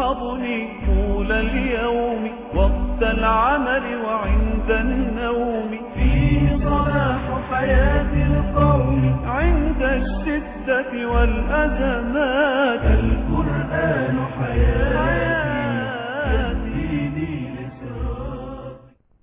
يحفظني طول اليوم وقت العمل وعند النوم فيه صلاح حياة القوم عند الشدة والأزمات القرآن حياتي يهديني لصراط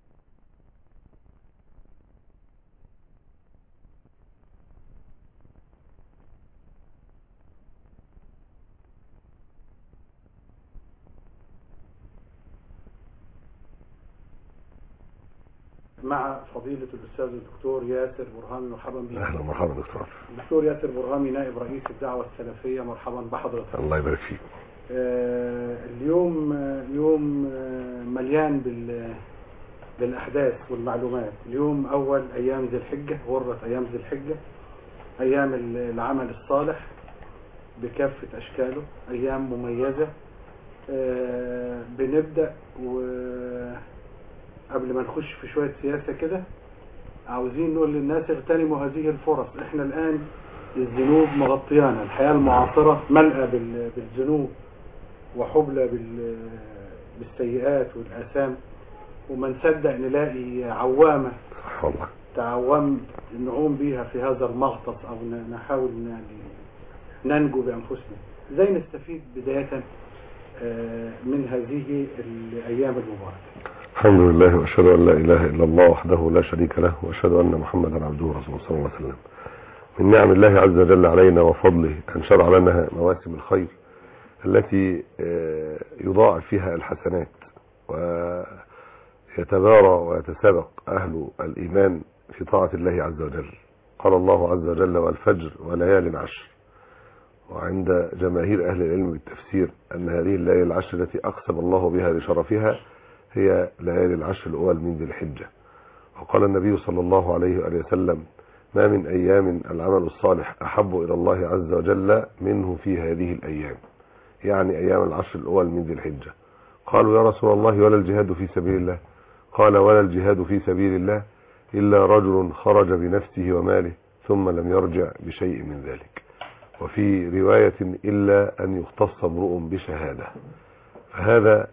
مع فضيلة الأستاذ الدكتور ياسر برهامي مرحبا بك اهلا ومرحبا دكتور الدكتور ياسر برهامي نائب رئيس الدعوة السلفية مرحبا بحضرتك الله يبارك فيك آه، اليوم آه، يوم آه، مليان بال بالأحداث والمعلومات اليوم أول أيام ذي الحجة غرة أيام ذي الحجة أيام ال- العمل الصالح بكافة أشكاله أيام مميزة آه، بنبدأ وقبل ما نخش في شوية سياسة كده عاوزين نقول للناس اغتنموا هذه الفرص احنا الآن الذنوب مغطيانا الحياة المعاصرة ملأى بال- بالذنوب وحبلى بال- بالسيئات والآثام وما نصدق نلاقي عوامة صح والله تعومت نعوم بيها في هذا المغطس أو ن- نحاول ن- ننجو بأنفسنا ازاي نستفيد بداية آه، من هذه الأيام المباركة الحمد لله واشهد ان لا اله الا الله وحده لا شريك له واشهد ان محمدا عبده ورسوله صلى الله عليه وسلم من نعم الله عز وجل علينا وفضله ان شرع لنا مواسم الخير التي آه، يضاعف فيها الحسنات ويتبارى ويتسابق اهل الايمان في طاعه الله عز وجل قال الله عز وجل والفجر وليال عشر وعند جماهير اهل العلم بالتفسير ان هذه الليالي العشر التي اقسم الله بها لشرفها هي ليالي العشر الأول من ذي الحجة وقال النبي صلى الله عليه وآله وسلم ما من أيام العمل الصالح أحب إلى الله عز وجل منه في هذه الأيام يعني أيام العشر الأول من ذي الحجة قالوا يا رسول الله ولا الجهاد في سبيل الله قال ولا الجهاد في سبيل الله إلا رجل خرج بنفسه وماله ثم لم يرجع بشيء من ذلك وفي رواية إلا أن يختص امرؤ بشهادة فهذا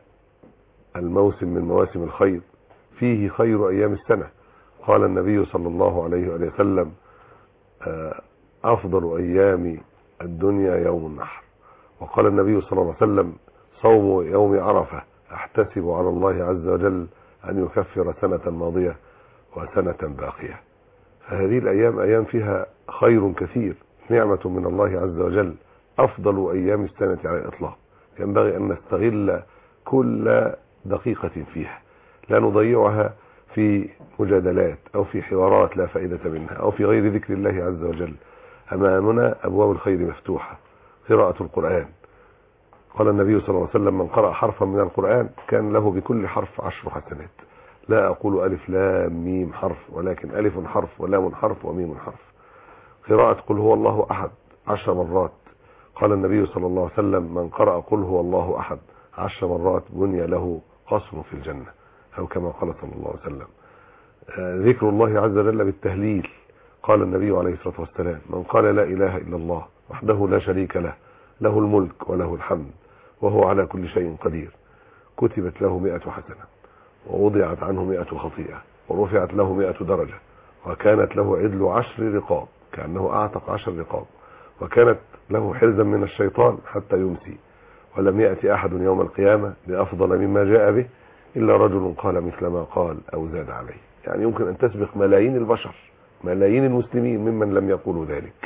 الموسم من مواسم الخير فيه خير أيام السنة قال النبي صلى الله عليه وآله وسلم آه، أفضل أيام الدنيا يوم النحر وقال النبي صلى الله عليه وسلم صوم يوم عرفة أحتسب على الله عز وجل أن يكفر سنة ماضية وسنة باقية فهذه الأيام أيام فيها خير كثير نعمة من الله عز وجل أفضل أيام السنة على الإطلاق ينبغي أن نستغل كل دقيقة فيها لا نضيعها في مجادلات أو في حوارات لا فائدة منها أو في غير ذكر الله عز وجل أمامنا أبواب الخير مفتوحة قراءة القرآن قال النبي صلى الله عليه وسلم من قرأ حرفا من القرآن كان له بكل حرف عشر حسنات لا أقول ألف لام ميم حرف ولكن ألف حرف ولام حرف وميم حرف قراءة قل هو الله أحد عشر مرات قال النبي صلى الله عليه وسلم من قرأ قل هو الله أحد عشر مرات بني له قصر في الجنة أو كما قال صلى الله عليه وسلم آه، ذكر الله عز وجل بالتهليل قال النبي عليه الصلاة والسلام من قال لا إله إلا الله وحده لا شريك له له الملك وله الحمد وهو على كل شيء قدير كتبت له مئة حسنة ووضعت عنه مئة خطيئة ورفعت له مئة درجة وكانت له عدل عشر رقاب كأنه أعتق عشر رقاب وكانت له حرزا من الشيطان حتى يمسي ولم يأتي أحد يوم القيامة بأفضل مما جاء به إلا رجل قال مثل ما قال أو زاد عليه يعني يمكن أن تسبق ملايين البشر ملايين المسلمين ممن لم يقولوا ذلك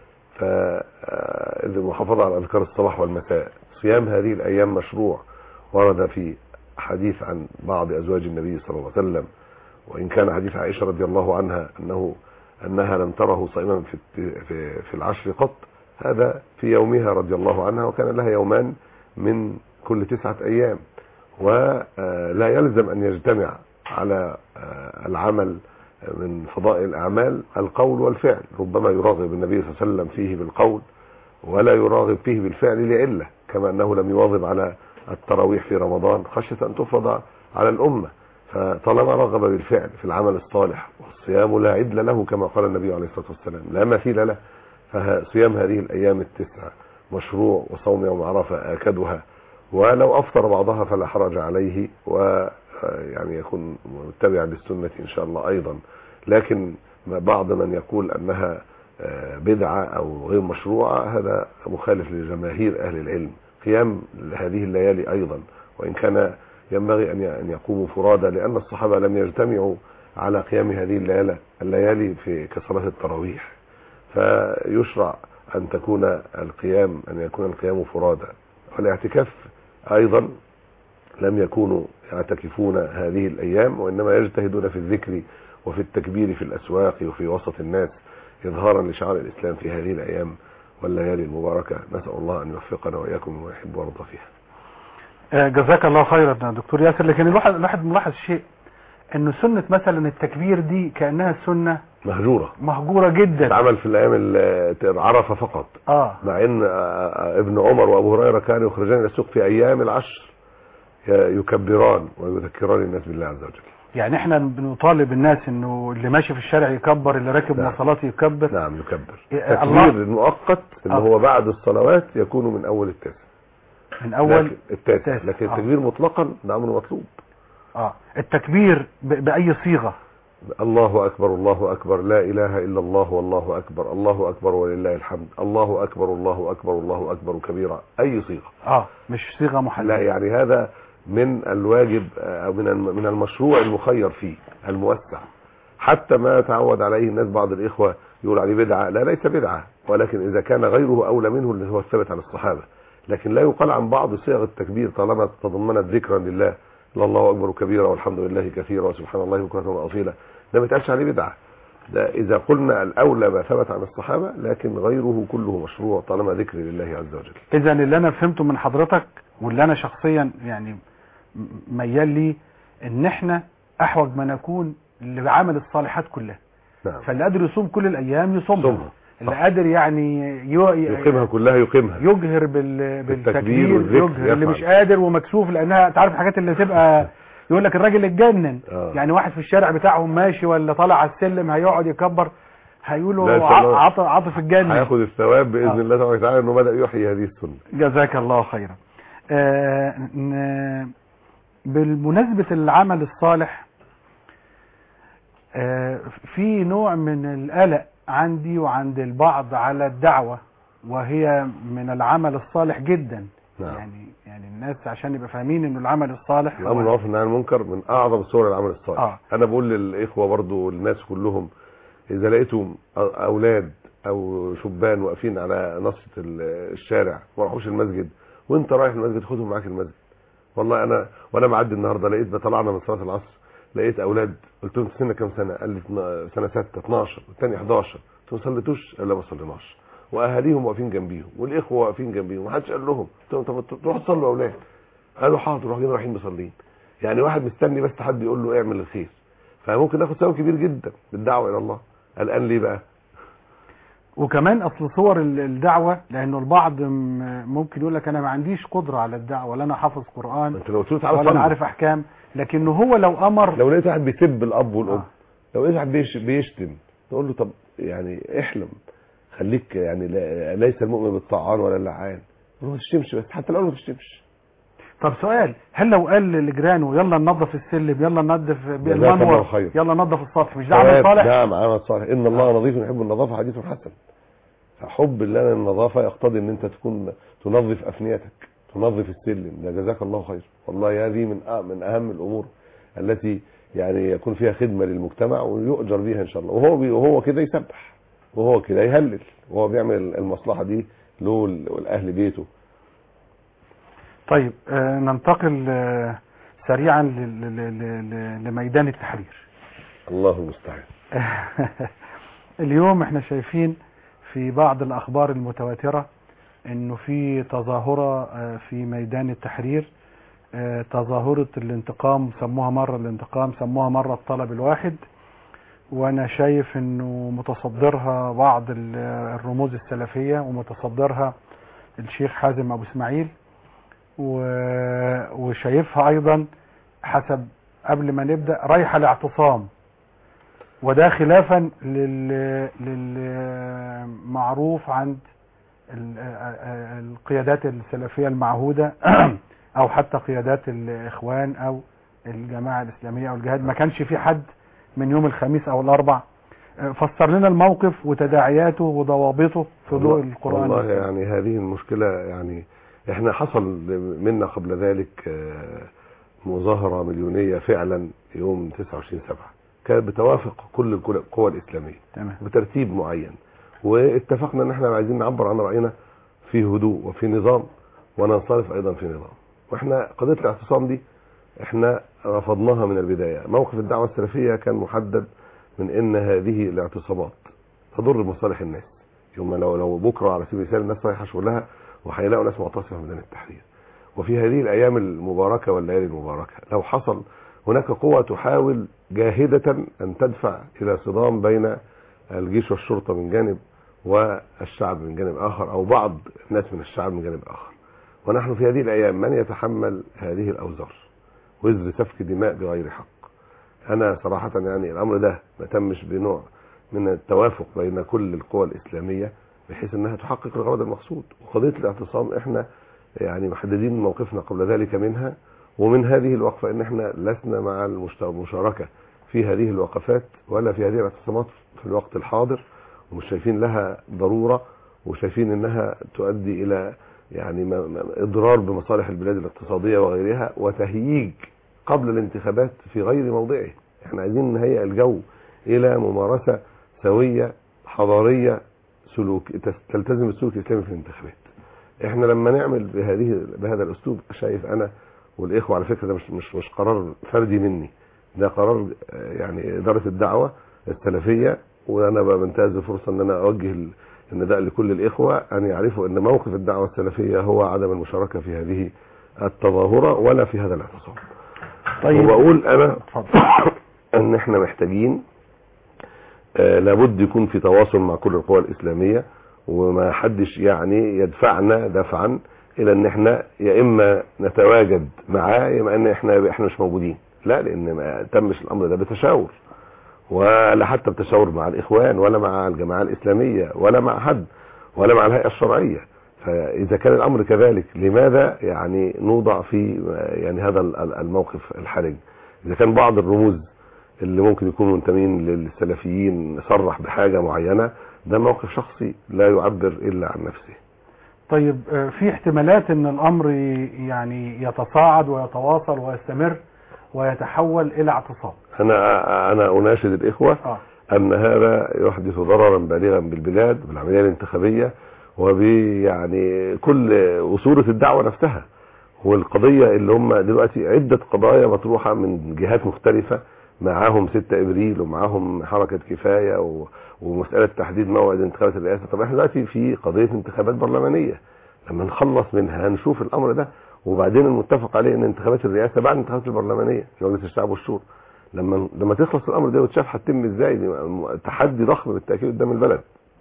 فالمحافظة على أذكار الصباح والمساء صيام هذه الأيام مشروع ورد في حديث عن بعض أزواج النبي صلى الله عليه وسلم وإن كان حديث عائشة رضي الله عنها أنه أنها لم تره صائما في في في العشر قط هذا في يومها رضي الله عنها وكان لها يومان من كل تسعة أيام ولا يلزم أن يجتمع على العمل من فضائل الأعمال القول والفعل ربما يراغب النبي صلى الله عليه وسلم فيه بالقول ولا يراغب فيه بالفعل لعلة كما أنه لم يواظب على التراويح في رمضان خشية أن تفرض على الأمة فطالما رغب بالفعل في العمل الصالح والصيام لا عدل له كما قال النبي عليه الصلاة والسلام لا مثيل له فصيام هذه الأيام التسعة مشروع وصوم يوم عرفة آكدها ولو أفطر بعضها فلا حرج عليه ويعني يكون متبعا للسنة إن شاء الله أيضا لكن بعض من يقول أنها آه، بدعة أو غير مشروعة هذا مخالف لجماهير أهل العلم قيام هذه الليالي أيضا وإن كان ينبغي أن ي- أن يقوموا فرادى لأن الصحابة لم يجتمعوا على قيام هذه الليالي الليالي في كصلاة التراويح فيشرع أن تكون القيام أن يكون القيام فرادى والاعتكاف أيضا لم يكونوا يعتكفون هذه الأيام وإنما يجتهدون في الذكر وفي التكبير في الأسواق وفي وسط الناس إظهارا لشعار الإسلام في هذه الأيام والليالي المباركة نسأل الله أن يوفقنا وإياكم ويحب ويرضى فيها آه، جزاك الله خيرا يا دكتور ياسر لكن الواحد الواحد ملاحظ شيء انه سنة مثلا التكبير دي كأنها سنة مهجورة مهجورة جدا اتعمل في الأيام ال- عرفة فقط اه مع ان آه، ابن عمر وابو هريره كانوا يخرجان الى السوق في ايام العشر ي- يكبران ويذكران الناس بالله عز وجل يعني احنا بنطالب الناس انه اللي ماشي في الشارع يكبر اللي راكب نعم. مواصلات يكبر نعم يكبر إيه، تكبير الله- المؤقت اللي آه. هو بعد الصلوات يكون من اول التاسع من اول لكن التاسع التاسع. لكن آه. التكبير مطلقا ده امر مطلوب اه التكبير ب- باي صيغة الله اكبر الله اكبر لا اله الا الله والله اكبر الله اكبر ولله الحمد الله اكبر الله اكبر الله اكبر كبيرا اي صيغه اه مش صيغة لا محددة يعني هذا من الواجب او من الم- من المشروع المخير فيه الموسع حتى ما تعود عليه الناس بعض الاخوه يقول عليه بدعه لا ليس بدعه ولكن اذا كان غيره اولى منه اللي هو الثابت عن الصحابه لكن لا يقال عن بعض صيغ التكبير طالما تضمنت ذكرا لله لا الله اكبر كبيرا والحمد لله كثيرا وسبحان الله بكره واصيلا ده ما يتقالش عليه بدعه ده اذا قلنا الاولى ما ثبت عن الصحابه لكن غيره كله مشروع طالما ذكر لله عز وجل اذا اللي انا فهمته من حضرتك واللي انا شخصيا يعني م- ميال لي ان احنا احوج ما نكون لعمل الصالحات كلها نعم فاللي قادر يصوم كل الايام يصومها صومها. اللي صح. قادر يعني يو... يقيمها كلها يقيمها يجهر بال... بالتكبير والذكر يجهر اللي يفعل. مش قادر ومكسوف لانها تعرف الحاجات اللي تبقى يقول لك الراجل اتجنن آه. يعني واحد في الشارع بتاعهم ماشي ولا طالع على السلم هيقعد يكبر هيقولوا لا، إن شاء الله. ع- عاطف عاطف الجنة هياخد الثواب باذن آه. الله تبارك وتعالى انه بدا يحيي هذه السنه جزاك الله خيرا آه ن- بالمناسبة العمل الصالح آه في نوع من القلق عندي وعند البعض على الدعوة وهي من العمل الصالح جدا نعم. يعني يعني الناس عشان يبقى فاهمين انه العمل الصالح الامر هو- بالمعروف والنهي عن المنكر من اعظم صور العمل الصالح آه. انا بقول للاخوه برضو والناس كلهم اذا لقيتم أ- اولاد او شبان واقفين على نصة ال- الشارع ما راحوش المسجد وانت رايح المسجد خدهم معاك المسجد والله انا وانا معدي النهارده لقيت طلعنا من صلاه العصر لقيت اولاد قلت لهم سنه كام سنه قال لي اتنا- سنه 6 12 والثاني 11 قلت لهم ما صليتوش قال لا ما صليناش واهاليهم واقفين جنبيهم والاخوه واقفين جنبيهم ومحدش قال لهم قلت لهم طب تروحوا تصلوا يا اولاد قالوا حاضر رايحين رايحين مصلين يعني واحد مستني بس حد يقول له اعمل الخير فممكن ناخد ثواب كبير جدا بالدعوه الى الله الان ليه بقى وكمان اصل صور ال- الدعوة لانه البعض م- ممكن يقول لك انا ما عنديش قدرة على الدعوة ولا انا حافظ قرآن انت لو قلت له تعالى ولا انا صلي عارف احكام لكنه هو لو امر لو لقيت واحد بيسب الاب والام آه. لو لقيت واحد بيش- بيشتم تقول له طب يعني احلم خليك يعني لا- ليس المؤمن بالطعان ولا اللعان قول له ما تشتمش بس حتى لو ما تشتمش طب سؤال هل لو قال لجيرانه يلا ننظف السلم يلا ننظف جزاك الله بالمنور خير. يلا ننظف السطح مش ده عمل ثواب. صالح نعم عمل صالح ان الله نظيف يحب النظافه حديث حسن فحب الله للنظافه يقتضي ان انت تكون تنظف افنيتك تنظف السلم ده جزاك الله خير والله هذه من أ- من اهم الامور التي يعني يكون فيها خدمه للمجتمع ويؤجر بيها ان شاء الله وهو بي وهو كده يسبح وهو كده يهلل وهو بيعمل المصلحه دي له ول- ولاهل بيته طيب آه ننتقل آه سريعا ل- ل- ل- ل- لميدان التحرير الله المستعان اليوم احنا شايفين في بعض الاخبار المتواترة انه في تظاهرة آه، في ميدان التحرير آه، تظاهرة الانتقام سموها مرة الانتقام سموها مرة الطلب الواحد وانا شايف انه متصدرها بعض ال- الرموز السلفية ومتصدرها الشيخ حازم ابو اسماعيل و- وشايفها ايضا حسب قبل ما نبدأ رايحة لاعتصام وده خلافا لل- للمعروف عند ال- القيادات السلفية المعهودة او حتى قيادات الاخوان او الجماعه الاسلاميه او الجهاد ما كانش في حد من يوم الخميس او الاربع آه، فسر لنا الموقف وتداعياته وضوابطه في ضوء القران والله والسنة. يعني هذه المشكلة يعني احنا حصل منا قبل ذلك آه، مظاهرة مليونية فعلا يوم 29 سبعة كانت بتوافق كل القوى- القوى الإسلامية تمام بترتيب معين واتفقنا ان احنا عايزين نعبر عن رأينا في هدوء وفي نظام وننصرف ايضا في نظام واحنا قضية الاعتصام دي احنا رفضناها من البداية موقف الدعوة السلفية كان محدد من ان هذه الاعتصامات تضر بمصالح الناس يوم لو لو بكره على سبيل المثال الناس رايحه شغلها وهيلاقوا ناس معتصمه في ميدان التحرير وفي هذه الايام المباركه والليالي المباركه لو حصل هناك قوة تحاول جاهدة أن تدفع إلى صدام بين الجيش والشرطة من جانب والشعب من جانب آخر أو بعض الناس من الشعب من جانب آخر ونحن في هذه الأيام من يتحمل هذه الأوزار وزر سفك دماء بغير حق أنا صراحة يعني الأمر ده ما تمش بنوع من التوافق بين كل القوى الإسلامية بحيث أنها تحقق الغرض المقصود وقضية الاعتصام إحنا يعني محددين موقفنا قبل ذلك منها ومن هذه الوقفة ان احنا لسنا مع المشت- المشاركة في هذه الوقفات ولا في هذه الاعتصامات في الوقت الحاضر ومش شايفين لها ضرورة وشايفين انها تؤدي الى يعني م- م- اضرار بمصالح البلاد الاقتصادية وغيرها وتهييج قبل الانتخابات في غير موضعه احنا عايزين نهيئ الجو الى ممارسة سوية حضارية سلوك تس- تلتزم السلوك الاسلامي في الانتخابات احنا لما نعمل بهذه بهذا الاسلوب شايف انا والاخوه على فكره ده مش مش مش قرار فردي مني ده قرار آه، يعني اداره الدعوه السلفيه وانا بقى بنتهز الفرصه ان انا اوجه ال- النداء لكل الاخوه ان يعرفوا ان موقف الدعوه السلفيه هو عدم المشاركه في هذه التظاهره ولا في هذا الاعتصام طيب وبقول انا اتفضل ان احنا محتاجين آه، لابد يكون في تواصل مع كل القوى الاسلاميه وما حدش يعني يدفعنا دفعا الى ان احنا يا اما نتواجد معاه يا اما ان احنا احنا مش موجودين لا لان ما تمش الامر ده بتشاور ولا حتى بتشاور مع الاخوان ولا مع الجماعه الاسلاميه ولا مع حد ولا مع الهيئه الشرعيه فاذا كان الامر كذلك لماذا يعني نوضع في يعني هذا ال- الموقف الحرج اذا كان بعض الرموز اللي ممكن يكونوا منتمين للسلفيين صرح بحاجه معينه ده موقف شخصي لا يعبر الا عن نفسه طيب آه، في احتمالات ان الامر ي- يعني يتصاعد ويتواصل ويستمر ويتحول الى اعتصام انا انا اناشد الاخوه اه ان هذا يحدث ضررا بالغا بالبلاد بالعمليه الانتخابيه وبيعني كل وصوره الدعوه نفسها والقضيه اللي هم دلوقتي عده قضايا مطروحه من جهات مختلفه معاهم 6 ابريل ومعاهم حركه كفايه و... ومساله تحديد موعد انتخابات الرئاسه طب احنا دلوقتي في قضيه انتخابات برلمانيه لما نخلص منها هنشوف الامر ده وبعدين المتفق عليه ان انتخابات الرئاسه بعد الانتخابات البرلمانيه في مجلس الشعب والشورى لما لما تخلص الامر ده وتشاف هتتم ازاي دي تحدي ضخم بالتاكيد قدام البلد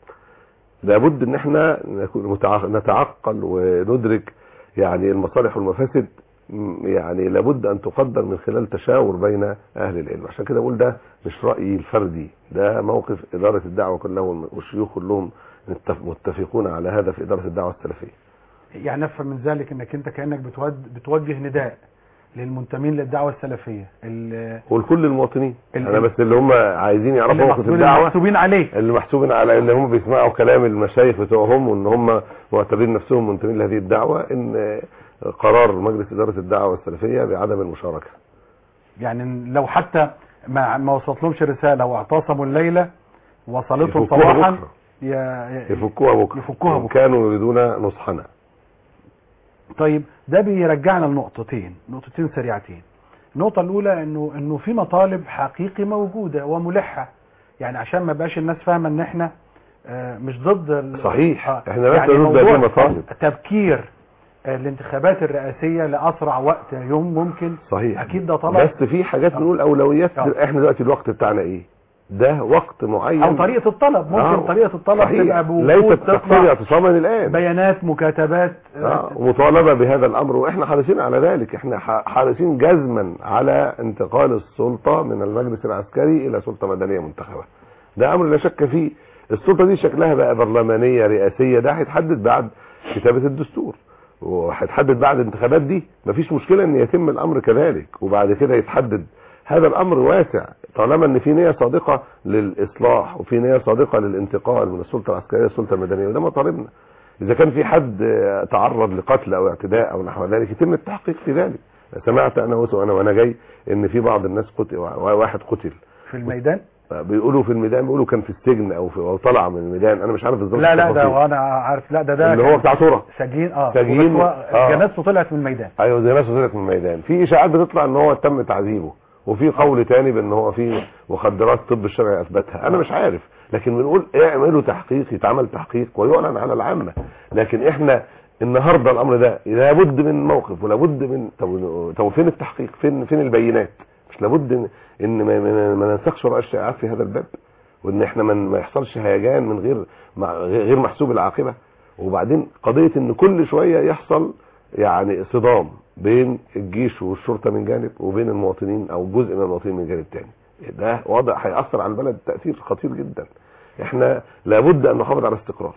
لابد ان احنا نكون متع- نتعقل وندرك يعني المصالح والمفاسد م- يعني لابد ان تقدر من خلال تشاور بين اهل العلم عشان كده بقول ده مش رايي الفردي ده موقف اداره الدعوه كلها والشيوخ كلهم متف- متفقون على هذا في اداره الدعوه السلفيه يعني نفهم من ذلك انك انت كانك بتود- بتوجه نداء للمنتمين للدعوه السلفيه ال- ولكل المواطنين ال- انا بس اللي هم عايزين يعرفوا اللي موقف محسوبين- الدعوه محسوبين عليه اللي محسوبين على ان هم بيسمعوا كلام المشايخ بتوعهم وان هم معتبرين نفسهم منتمين لهذه الدعوه ان قرار مجلس اداره الدعوه السلفيه بعدم المشاركه يعني لو حتى ما ما وصلت لهمش رساله واعتصموا الليله وصلتهم يفكوها صباحا بكرة. ي- ي- يفكوها بكره يفكوها إن بكرة. كانوا يريدون نصحنا طيب ده بيرجعنا لنقطتين نقطتين سريعتين النقطة الأولى إنه إنه في مطالب حقيقي موجودة وملحة يعني عشان ما بقاش الناس فاهمة إن إحنا آه، مش ضد ال- صحيح. آه، إحنا بس يعني نرد هذه موضوع المطالب. تبكير آه، الانتخابات الرئاسية لأسرع وقت يوم ممكن صحيح أكيد ده طلب بس في حاجات آه. بنقول اولويات آه. احنا دلوقتي الوقت بتاعنا ايه ده وقت معين أو طريقة الطلب ممكن آه. طريقة الطلب صحيح. تبقى بوجود ليست تقتضي تطلع اعتصاما الان بيانات مكاتبات آه، آه، ومطالبة بهذا الأمر وإحنا حريصين على ذلك إحنا ح- حريصين جزما على انتقال السلطة من المجلس العسكري إلى سلطة مدنية منتخبة ده أمر لا شك فيه السلطة دي شكلها بقى برلمانية رئاسية ده هيتحدد بعد كتابة الدستور وهيتحدد بعد الانتخابات دي مفيش مشكله ان يتم الامر كذلك وبعد كده يتحدد هذا الامر واسع طالما ان في نيه صادقه للاصلاح وفي نيه صادقه للانتقال من السلطه العسكريه للسلطه المدنيه وده مطالبنا اذا كان في حد آه، تعرض لقتل او اعتداء او نحو ذلك يتم التحقيق في ذلك سمعت انا وانا وانا جاي ان في بعض الناس قتل واحد قتل في الميدان بيقولوا في الميدان بيقولوا كان في السجن او في او طلع من الميدان انا مش عارف بالظبط لا لا التفاصيل. ده انا عارف لا ده ده اللي هو كان بتاع صوره سجين اه سجين، بس هو آه. جنازته طلعت من الميدان ايوه زي ناس طلعت من الميدان في اشاعات بتطلع ان هو تم تعذيبه وفي قول تاني بان هو في مخدرات طب الشرعي اثبتها انا مش عارف لكن بنقول اعملوا تحقيق يتعمل تحقيق ويعلن على العامه لكن احنا النهارده الامر ده لابد من موقف ولابد من طب طب فين التحقيق فين فين البينات مش لابد ان ان ما, ما, ما ننسخش وراء الشائعات في هذا الباب وان احنا ما ما يحصلش هيجان من غير مع- غير محسوب العاقبه وبعدين قضيه ان كل شويه يحصل يعني صدام بين الجيش والشرطه من جانب وبين المواطنين او جزء من المواطنين من جانب تاني ده وضع هيأثر على البلد تأثير خطير جدا احنا لابد ان نحافظ على استقرار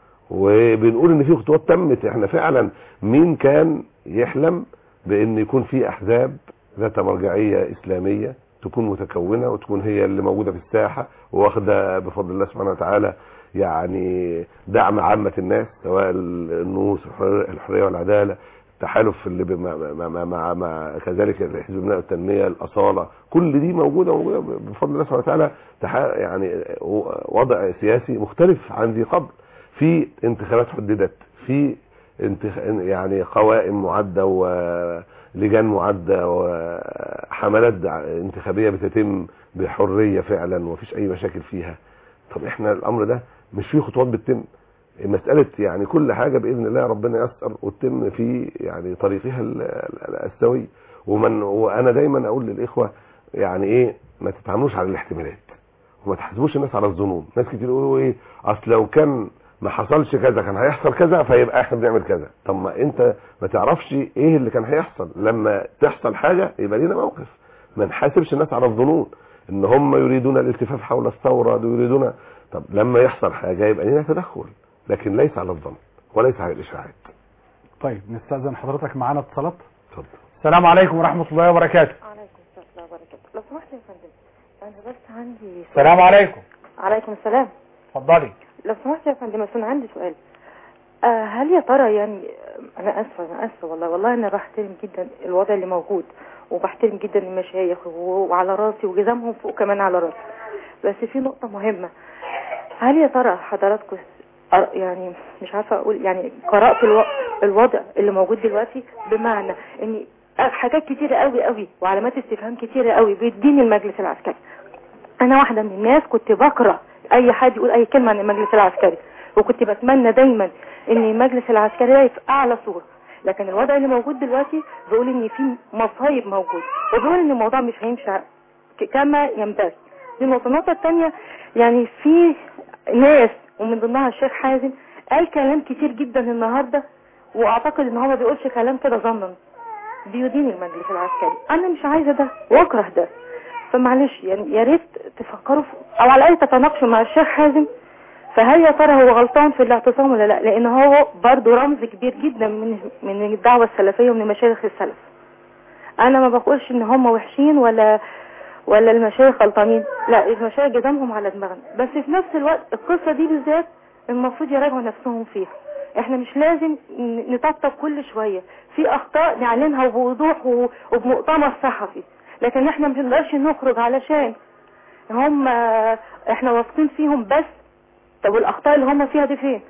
وبنقول ان في خطوات تمت احنا فعلا مين كان يحلم بان يكون في احزاب ذات مرجعيه اسلاميه تكون متكونه وتكون هي اللي موجوده في الساحه واخده بفضل الله سبحانه وتعالى يعني دعم عامه الناس سواء النصوص الحرية- الحريه والعداله التحالف اللي بما مع, مع, مع, مع كذلك حزب البناء والتنميه الاصاله كل دي موجوده موجوده بفضل الله سبحانه وتعالى تح- يعني وضع سياسي مختلف عن ذي قبل في انتخابات حددت في انتخ... يعني قوائم معدة ولجان معدة وحملات دع- انتخابية بتتم بحرية فعلا ومفيش أي مشاكل فيها طب احنا الأمر ده مش فيه خطوات بتتم مسألة يعني كل حاجة بإذن الله ربنا يسر وتتم في يعني طريقها ال- ال- السوي ومن وأنا دايما أقول للإخوة يعني إيه ما تتعاملوش على الاحتمالات وما تحاسبوش الناس على الظنون ناس كتير يقولوا ايه اصل لو كان ما حصلش كذا كان هيحصل كذا فيبقى احنا بنعمل كذا طب ما انت ما تعرفش ايه اللي كان هيحصل لما تحصل حاجه يبقى لينا موقف ما نحاسبش الناس على الظنون ان هم يريدون الالتفاف حول الثوره يريدون طب لما يحصل حاجه يبقى لينا تدخل لكن ليس على الظن وليس على الاشاعات طيب نستأذن حضرتك معانا اتصالات اتفضل السلام عليكم ورحمة الله وبركاته عليكم السلام ورحمة الله وبركاته لو سمحت يا فندم أنا بس عندي السلام عليكم عليكم السلام اتفضلي لو سمحت يا فندم بس أنا عندي سؤال آه هل يا ترى يعني آه، أنا آسفة أنا آسفة والله والله أنا بحترم جدا الوضع اللي موجود وبحترم جدا المشايخ و- وعلى راسي وجزامهم فوق كمان على راسي بس في نقطة مهمة هل يا ترى حضراتكم س- آه، يعني مش عارفة أقول يعني قرأت الو... الوضع اللي موجود دلوقتي بمعنى إن حاجات كتيرة قوي قوي وعلامات استفهام كتيرة قوي بيديني المجلس العسكري انا واحدة من الناس كنت بكره اي حد يقول اي كلمة عن المجلس العسكري وكنت بتمنى دايما ان المجلس العسكري ده في اعلى صورة لكن الوضع اللي موجود دلوقتي بيقول ان في مصايب موجود وبيقول ان الموضوع مش هيمشي ك- كما ينبغي دي النقطة النقطة التانية يعني في ناس ومن ضمنها الشيخ حازم قال كلام كتير جدا النهاردة واعتقد ان هو ما بيقولش كلام كده ظنا بيدين المجلس العسكري انا مش عايزة ده واكره ده فمعلش يعني يا ريت تفكروا في او على الاقل تتناقشوا مع الشيخ حازم فهل يا ترى هو غلطان في الاعتصام ولا لا لان هو برضه رمز كبير جدا من من الدعوه السلفيه ومن مشايخ السلف انا ما بقولش ان هم وحشين ولا ولا المشايخ غلطانين لا المشايخ جزامهم على دماغنا بس في نفس الوقت القصه دي بالذات المفروض يراجعوا نفسهم فيها احنا مش لازم ن- نطبطب كل شويه في اخطاء نعلنها بوضوح و- وبمؤتمر صحفي لكن احنا ما بنقدرش نخرج علشان هم احنا واثقين فيهم بس طب والاخطاء اللي هم فيها دي فين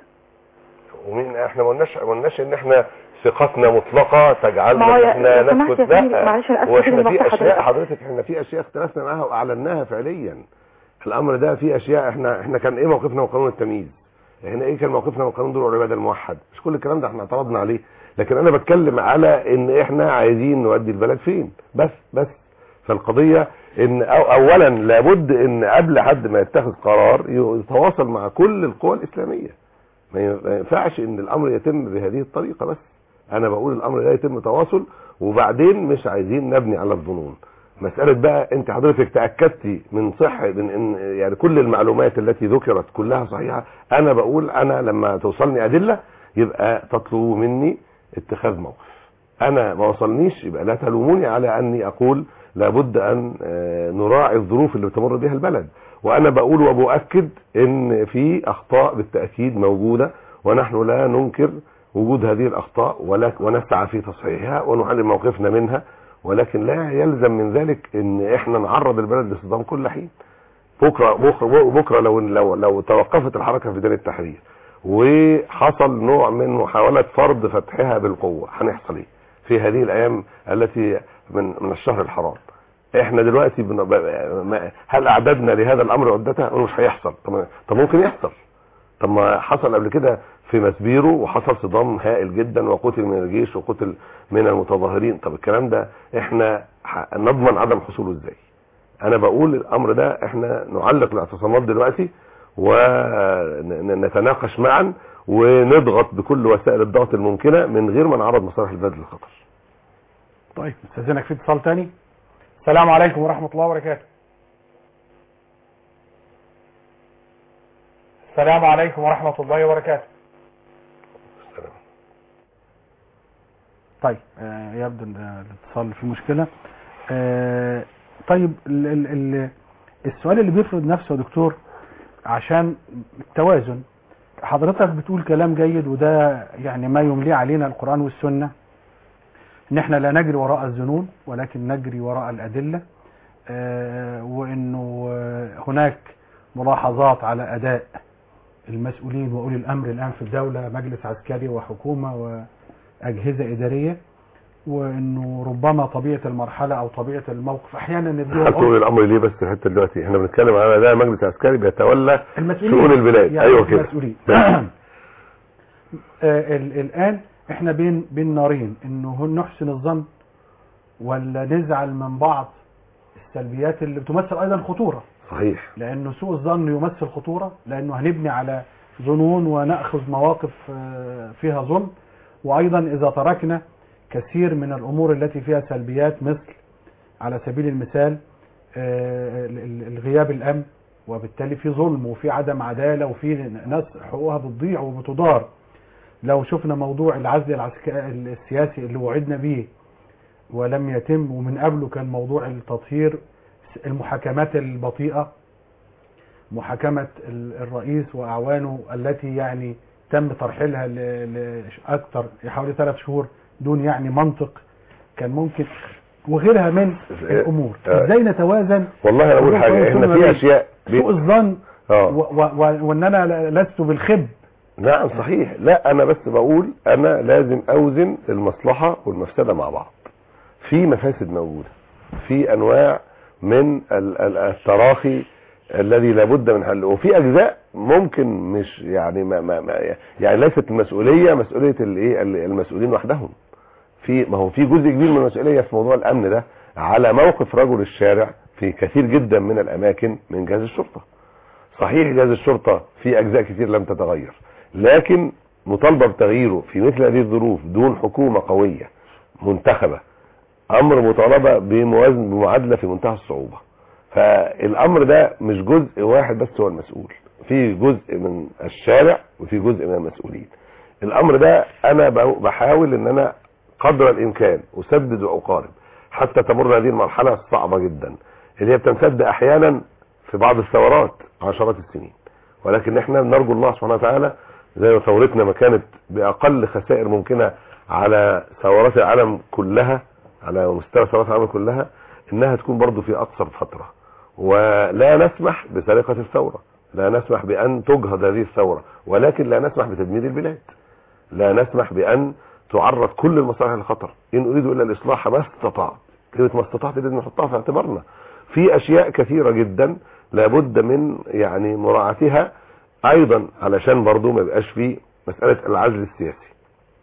ومين احنا ما قلناش ما قلناش ان احنا ثقتنا مطلقه ما هو تجعلنا ان يا- احنا لو سمحت نسكت يا فندم، لا معلش أنا آسفة واحنا جداً في بقطع اشياء حضرتك. حضرتك احنا في اشياء اختلفنا معاها واعلناها فعليا الامر ده في اشياء احنا احنا كان ايه موقفنا من قانون التمييز احنا ايه كان موقفنا من قانون دور العباده الموحد مش كل الكلام ده احنا اعترضنا عليه لكن انا بتكلم على ان احنا عايزين نودي البلد فين بس بس فالقضيه ان أو اولا لابد ان قبل حد ما يتخذ قرار يتواصل مع كل القوى الاسلاميه ما ي- ما ينفعش ان الامر يتم بهذه الطريقه بس انا بقول الامر ده يتم تواصل وبعدين مش عايزين نبني على الظنون مسألة بقى انت حضرتك تأكدتي من صحة من ان يعني كل المعلومات التي ذكرت كلها صحيحة انا بقول انا لما توصلني ادلة يبقى تطلبوا مني اتخاذ موقف انا ما وصلنيش يبقى لا تلوموني على اني اقول لابد ان آه، نراعي الظروف اللي بتمر بها البلد وانا بقول وبؤكد ان في اخطاء بالتاكيد موجوده ونحن لا ننكر وجود هذه الاخطاء ولا ونسعى في تصحيحها ونعلم موقفنا منها ولكن لا يلزم من ذلك ان احنا نعرض البلد لصدام كل حين بكره بكره بكره لو لو لو توقفت الحركه في ميدان التحرير وحصل نوع من محاوله فرض فتحها بالقوه هنحصل ايه في هذه الايام التي من من الشهر الحرام احنا دلوقتي بن... ب- ما- هل اعددنا لهذا الامر عدته مش هيحصل طب طب ممكن يحصل طب ما حصل قبل كده في مسبيرو وحصل صدام هائل جدا وقتل من الجيش وقتل من المتظاهرين طب الكلام ده احنا ح- نضمن عدم حصوله ازاي انا بقول الامر ده احنا نعلق الاعتصامات دلوقتي ونتناقش معا ونضغط بكل وسائل الضغط الممكنه من غير ما نعرض مصالح البلد للخطر طيب استاذنك في اتصال تاني السلام عليكم ورحمة الله وبركاته السلام عليكم ورحمة الله وبركاته طيب آه يبدو ان الاتصال فيه مشكلة آه طيب ال ال ال السؤال اللي بيفرض نفسه يا دكتور عشان التوازن حضرتك بتقول كلام جيد وده يعني ما يملي علينا القرآن والسنة ان احنا لا نجري وراء الظنون ولكن نجري وراء الادله آه، وانه آه، هناك ملاحظات على اداء المسؤولين واولي الامر الان في الدوله مجلس عسكري وحكومه واجهزه اداريه وانه ربما طبيعه المرحله او طبيعه الموقف احيانا الدول هتقول الامر ليه بس الحته دلوقتي احنا بنتكلم على ده مجلس عسكري بيتولى المسؤولين شؤون البلاد يعني ايوه كده المسؤولين ماشي. آه، ال- الان احنا بين بين نارين انه نحسن الظن ولا نزعل من بعض السلبيات اللي بتمثل ايضا خطوره صحيح لانه سوء الظن يمثل خطوره لانه هنبني على ظنون وناخذ مواقف آه، فيها ظلم وايضا اذا تركنا كثير من الامور التي فيها سلبيات مثل على سبيل المثال آه، ال- ال- الغياب الامن وبالتالي في ظلم وفي عدم عداله وفي ناس حقوقها بتضيع وبتضار لو شفنا موضوع العزل العسكري السياسي اللي وعدنا به ولم يتم ومن قبله كان موضوع التطهير المحاكمات البطيئة محاكمة ال- الرئيس وأعوانه التي يعني تم ترحيلها ل- لأكثر حوالي ثلاث شهور دون يعني منطق كان ممكن وغيرها من الأمور آه. ازاي نتوازن والله انا اقول حاجه احنا في اشياء سوء الظن اه و- و- و- وان انا لست بالخب نعم صحيح لا انا بس بقول انا لازم اوزن المصلحة والمفسدة مع بعض في مفاسد موجودة في انواع من ال- ال- التراخي الذي لابد من حله وفي اجزاء ممكن مش يعني ما ما ما يعني ليست المسؤولية مسؤولية الايه المسؤولين وحدهم في ما هو في جزء كبير من المسؤولية في موضوع الامن ده على موقف رجل الشارع في كثير جدا من الاماكن من جهاز الشرطة صحيح جهاز الشرطة في اجزاء كثير لم تتغير لكن مطالبة بتغييره في مثل هذه الظروف دون حكومة قوية منتخبة امر مطالبة بموازن بمعادلة في منتهى الصعوبة فالامر ده مش جزء واحد بس هو المسؤول في جزء من الشارع وفي جزء من المسؤولين الامر ده انا ب- بحاول ان انا قدر الامكان اسدد واقارب حتى تمر هذه المرحلة الصعبة جدا اللي هي بتمتد احيانا في بعض الثورات عشرات السنين ولكن احنا نرجو الله سبحانه وتعالى زي ما ثورتنا ما كانت باقل خسائر ممكنة على ثورات العالم كلها على مستوى ثورات العالم كلها انها تكون برضو في اقصر فترة ولا نسمح بسرقة الثورة لا نسمح بان تجهض هذه الثورة ولكن لا نسمح بتدمير البلاد لا نسمح بان تعرض كل المصالح للخطر ان اريد الا الاصلاح ما استطعت كلمة ما استطعت لازم نحطها في اعتبارنا في اشياء كثيرة جدا لابد من يعني مراعاتها ايضا علشان برضو ما يبقاش في مسألة العزل السياسي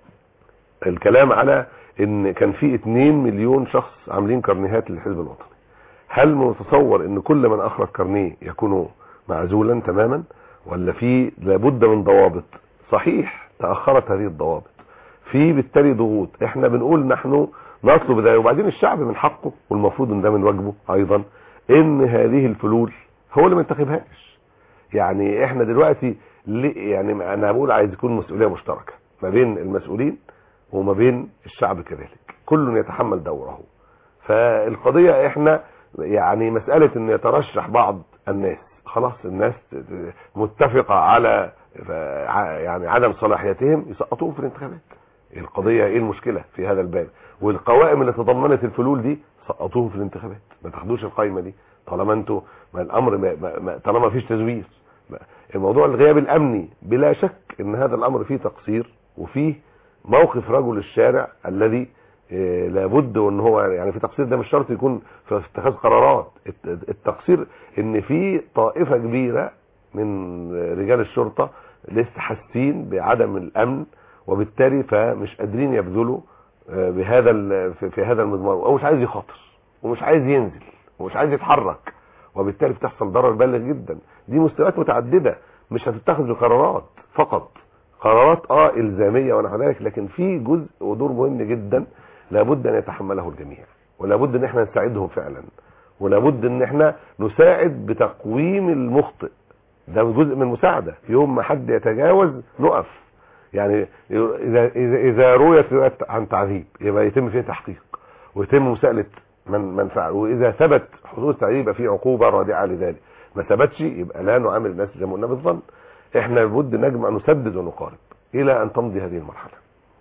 الكلام على ان كان في 2 مليون شخص عاملين كارنيهات للحزب الوطني هل متصور ان كل من اخرج كارنيه يكون معزولا تماما ولا في لابد من ضوابط صحيح تأخرت هذه الضوابط في بالتالي ضغوط احنا بنقول نحن نطلب ده وبعدين الشعب من حقه والمفروض ان ده من واجبه ايضا ان هذه الفلول هو اللي ما ينتخبهاش يعني احنا دلوقتي ليه- يعني انا بقول عايز يكون مسؤوليه مشتركه ما بين المسؤولين وما بين الشعب كذلك كل يتحمل دوره فالقضية احنا يعني مسألة ان يترشح بعض الناس خلاص الناس متفقة على يعني عدم صلاحيتهم يسقطوهم في الانتخابات القضية ايه المشكلة في هذا الباب والقوائم اللي تضمنت الفلول دي سقطوهم في الانتخابات ما تاخدوش القائمة دي طالما انتوا ما الامر ما ما طالما ما فيش تزوير الموضوع الغياب الامني بلا شك ان هذا الامر فيه تقصير وفيه موقف رجل الشارع الذي إيه لابد وان هو يعني في تقصير ده مش شرط يكون في اتخاذ قرارات التقصير ان في طائفة كبيرة من رجال الشرطة لسه حاسين بعدم الامن وبالتالي فمش قادرين يبذلوا بهذا في هذا المضمار او مش عايز يخاطر ومش عايز ينزل ومش عايز يتحرك وبالتالي بتحصل ضرر بالغ جدا دي مستويات متعددة مش هتتخذ بقرارات فقط قرارات اه الزامية ونحو ذلك لكن في جزء ودور مهم جدا لابد ان يتحمله الجميع ولابد ان احنا نساعدهم فعلا ولابد ان احنا نساعد بتقويم المخطئ ده جزء من المساعدة يوم ما حد يتجاوز نقف يعني اذا اذا اذا رويت رواية عن تعذيب يبقى يتم فيه تحقيق ويتم مساءلة من من فعل واذا ثبت حدوث تعذيب يبقى فيه عقوبة رادعة لذلك ما ثبتش يبقى لا نعامل الناس زي ما قلنا بالظن احنا لابد نجمع نسدد ونقارب الى ان تمضي هذه المرحلة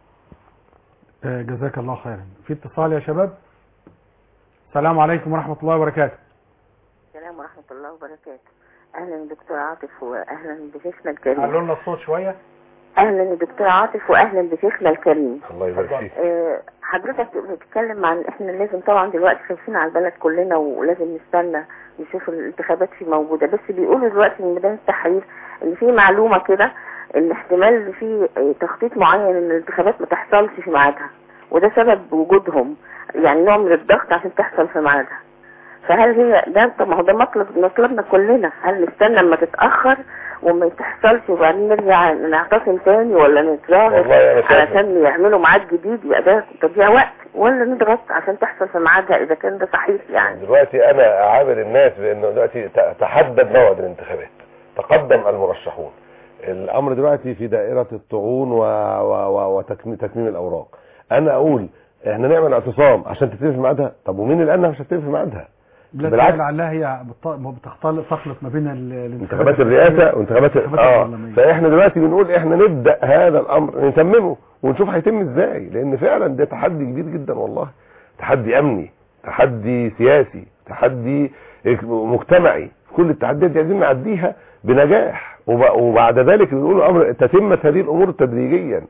آه، جزاك الله خيرا في اتصال يا شباب السلام عليكم ورحمة الله وبركاته السلام ورحمة الله وبركاته أهلا دكتور عاطف وأهلا بشيخنا الكريم علوا لنا الصوت شوية أهلا دكتور عاطف وأهلا بشيخنا الكريم الله يبارك فيك آه، حضرتك بتتكلم عن احنا لازم طبعا دلوقتي خايفين على البلد كلنا ولازم نستنى نشوف الانتخابات في موجودة بس بيقولوا دلوقتي من ميدان التحرير ان في معلومة كده ان احتمال في تخطيط معين ان الانتخابات ما تحصلش في ميعادها وده سبب وجودهم يعني نوع من الضغط عشان تحصل في ميعادها فهل هي ده طب ما هو ده مطلب مطلبنا كلنا هل نستنى لما تتاخر وما تحصلش وبعدين نرجع نعتصم تاني ولا نتظاهر والله أنا شايف- علشان يعملوا ميعاد جديد يبقى ده تضييع وقت ولا نضغط عشان تحصل في ميعادها اذا كان ده صحيح يعني دلوقتي انا اعامل الناس بانه دلوقتي ت- تحدد موعد الانتخابات تقدم المرشحون الامر دلوقتي في دائرة الطعون و... و... و... وتكميم تكميم الاوراق انا اقول احنا نعمل اعتصام عشان تتفق في ميعادها طب ومين اللي قال انها مش هتتفق في ميعادها بالعكس بالعكس. لعلها هي بت- بتختلط تخلط ما بين ال- انتخابات الرئاسة وانتخابات الانتخابات اه البرلمانية. فاحنا دلوقتي بنقول احنا نبدأ هذا الامر نتممه ونشوف هيتم ازاي لان فعلا ده تحدي كبير جدا والله تحدي امني تحدي سياسي تحدي مجتمعي كل التحديات دي عايزين نعديها بنجاح وب- وبعد ذلك بنقول امر تتمت هذه الامور تدريجيا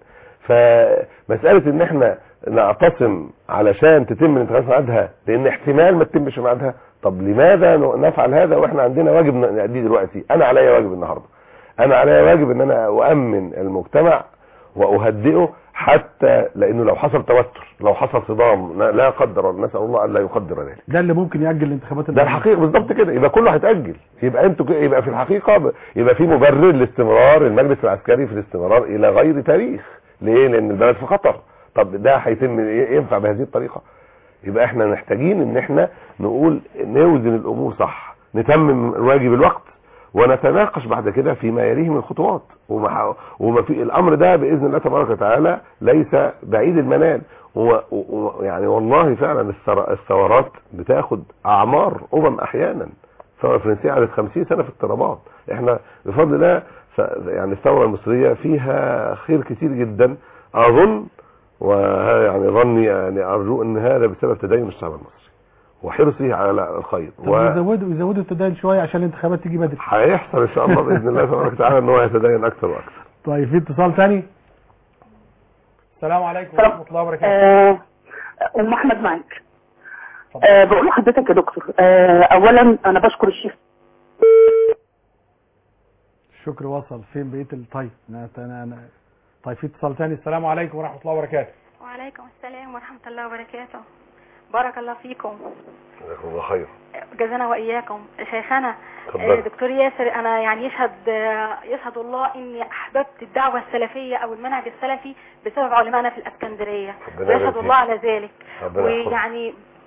فمسألة ان احنا نعتصم علشان تتم الانتخابات في ميعادها لان احتمال ما تتمش في ميعادها طب لماذا ن- نفعل هذا واحنا عندنا واجب نأديه دلوقتي انا عليا واجب النهارده انا عليا واجب ان انا اؤمن المجتمع واهدئه حتى لانه لو حصل توتر لو حصل صدام لا- لا قدر الله نسال الله الا يقدر ذلك ده اللي ممكن يأجل الانتخابات ده الحقيقه بالظبط كده يبقى كله هيتاجل يبقى انتوا ك- يبقى في الحقيقه ب- يبقى في مبرر لاستمرار المجلس العسكري في الاستمرار الى غير تاريخ ليه لان البلد في خطر طب ده هيتم ي- ينفع بهذه الطريقه يبقى احنا محتاجين ان احنا نقول نوزن الامور صح نتمم الواجب الوقت ونتناقش بعد كده فيما يليه من الخطوات وما وما في الامر ده باذن الله تبارك وتعالى ليس بعيد المنال و- و- يعني والله فعلا الثر- الثورات بتاخد اعمار امم احيانا الثوره الفرنسيه قعدت 50 سنه في اضطرابات احنا بفضل الله ف- يعني الثوره المصريه فيها خير كتير جدا اظن وهذا يعني ظني يعني ارجو ان هذا بسبب تدين الشعب المصري وحرصه على الخير طب يزودوا يزودوا التدين شوية عشان الانتخابات تيجي بدري وهيحصل ان شاء الله باذن الله تبارك وتعالى ان هو يتدين اكثر واكثر طيب في اتصال ثاني السلام عليكم ورحمة الله وبركاته آه، ام احمد معاك اتفضل. آه بقول لحضرتك يا دكتور آه اولا انا بشكر الشيخ الشكر وصل فين بقية ال- طيب أنا أنا أنا طيب في اتصال ثاني السلام عليكم ورحمة الله وبركاته وعليكم السلام ورحمة الله وبركاته بارك الله فيكم جزاكم الله خير جزانا وإياكم شيخنا اتفضل. آه، دكتور ياسر أنا يعني يشهد آه، يشهد الله إني أحببت الدعوة السلفية أو المنهج السلفي بسبب علمائنا في الإسكندرية ربنا يبارك ويشهد فيك. الله على ذلك ربنا يحفظك. ويعني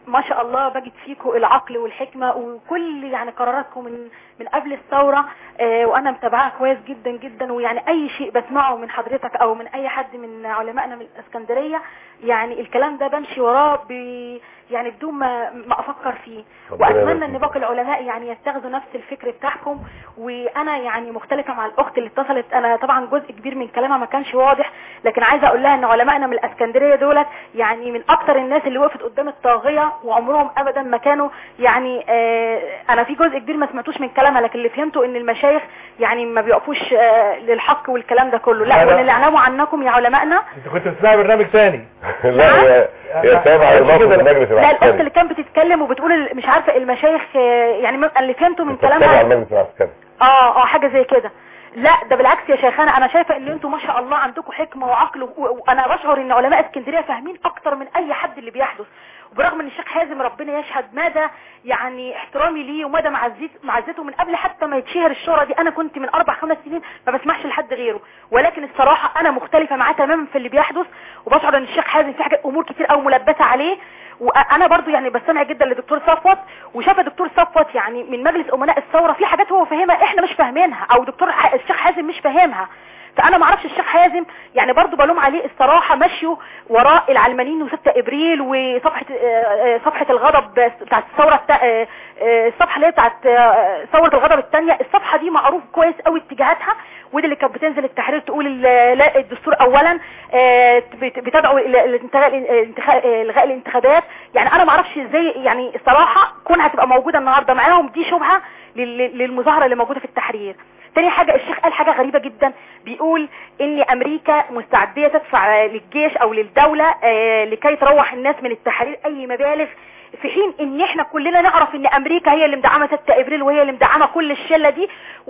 ما شاء الله بجد فيكم العقل والحكمة وكل يعني قراراتكم من من قبل الثورة آه، وانا متابعاها كويس جدا جدا ويعني اي شيء بسمعه من حضرتك او من اي حد من علمائنا من الاسكندرية يعني الكلام ده بمشي وراه ب يعني بدون ما ما افكر فيه ربنا واتمنى يبارك ان فيك. باقي العلماء يعني يتخذوا نفس الفكر بتاعكم وانا يعني مختلفه مع الاخت اللي اتصلت انا طبعا جزء كبير من كلامها ما كانش واضح لكن عايزه اقول لها ان علمائنا من الاسكندريه دولت يعني من اكتر الناس اللي وقفت قدام الطاغيه وعمرهم ابدا ما كانوا يعني آه انا في جزء كبير ما سمعتوش من كلامها لكن اللي فهمته ان المشايخ يعني ما بيقفوش آه للحق والكلام ده كله لا لا، لا. وان اللي اعلمه عنكم يا علمائنا انت كنت بتسمع برنامج ثاني لا هي هي تابعة لنقطة كده. المجلس لا الاخت العسكري اللي كانت بتتكلم وبتقول ال- مش عارفه المشايخ آه، يعني م- اللي فهمته من تابعة كلامها المجلس العسكري اه اه حاجه زي كده لا ده بالعكس يا شيخانا انا شايفه ان انتوا ما شاء الله عندكم حكمه وعقل و- وانا بشعر ان علماء اسكندريه فاهمين اكتر من اي حد اللي بيحدث وبرغم ان الشيخ حازم ربنا يشهد مدى يعني احترامي ليه ومدى معزيت معزته من قبل حتى ما يتشهر الشهره دي انا كنت من اربع خمس سنين ما بسمعش لحد غيره ولكن الصراحه انا مختلفه معاه تماما في اللي بيحدث وبشعر ان الشيخ حازم في حاجات امور كتير قوي ملبسه عليه وانا برضو يعني بستمع جدا لدكتور صفوت وشاف دكتور صفوت يعني من مجلس امناء الثوره في حاجات هو فاهمها احنا مش فاهمينها او دكتور ح- الشيخ حازم مش فاهمها فانا ما اعرفش الشيخ حازم يعني برضو بلوم عليه الصراحه مشيه وراء العلمانيين و6 ابريل وصفحه آه، آه، صفحه الغضب بتاعت الثوره التا- آه، آه، الصفحه اللي هي بتاعت آه، ثوره الغضب الثانيه الصفحه دي معروف كويس قوي اتجاهاتها ودي اللي كانت بتنزل التحرير تقول ال- لا الدستور اولا آه، بت- بتدعو الى الانتخاب الانتخا- آه، الغاء الانتخابات يعني انا ما اعرفش ازاي يعني الصراحه كونها تبقى موجوده النهارده معاهم دي شبهه لل- للمظاهره اللي موجوده في التحرير تاني حاجة الشيخ قال حاجة غريبة جدا بيقول ان امريكا مستعدية تدفع للجيش او للدولة آه، لكي تروح الناس من التحرير اي مبالغ في حين ان احنا كلنا نعرف ان امريكا هي اللي مدعمه 6 ابريل وهي اللي مدعمه كل الشله دي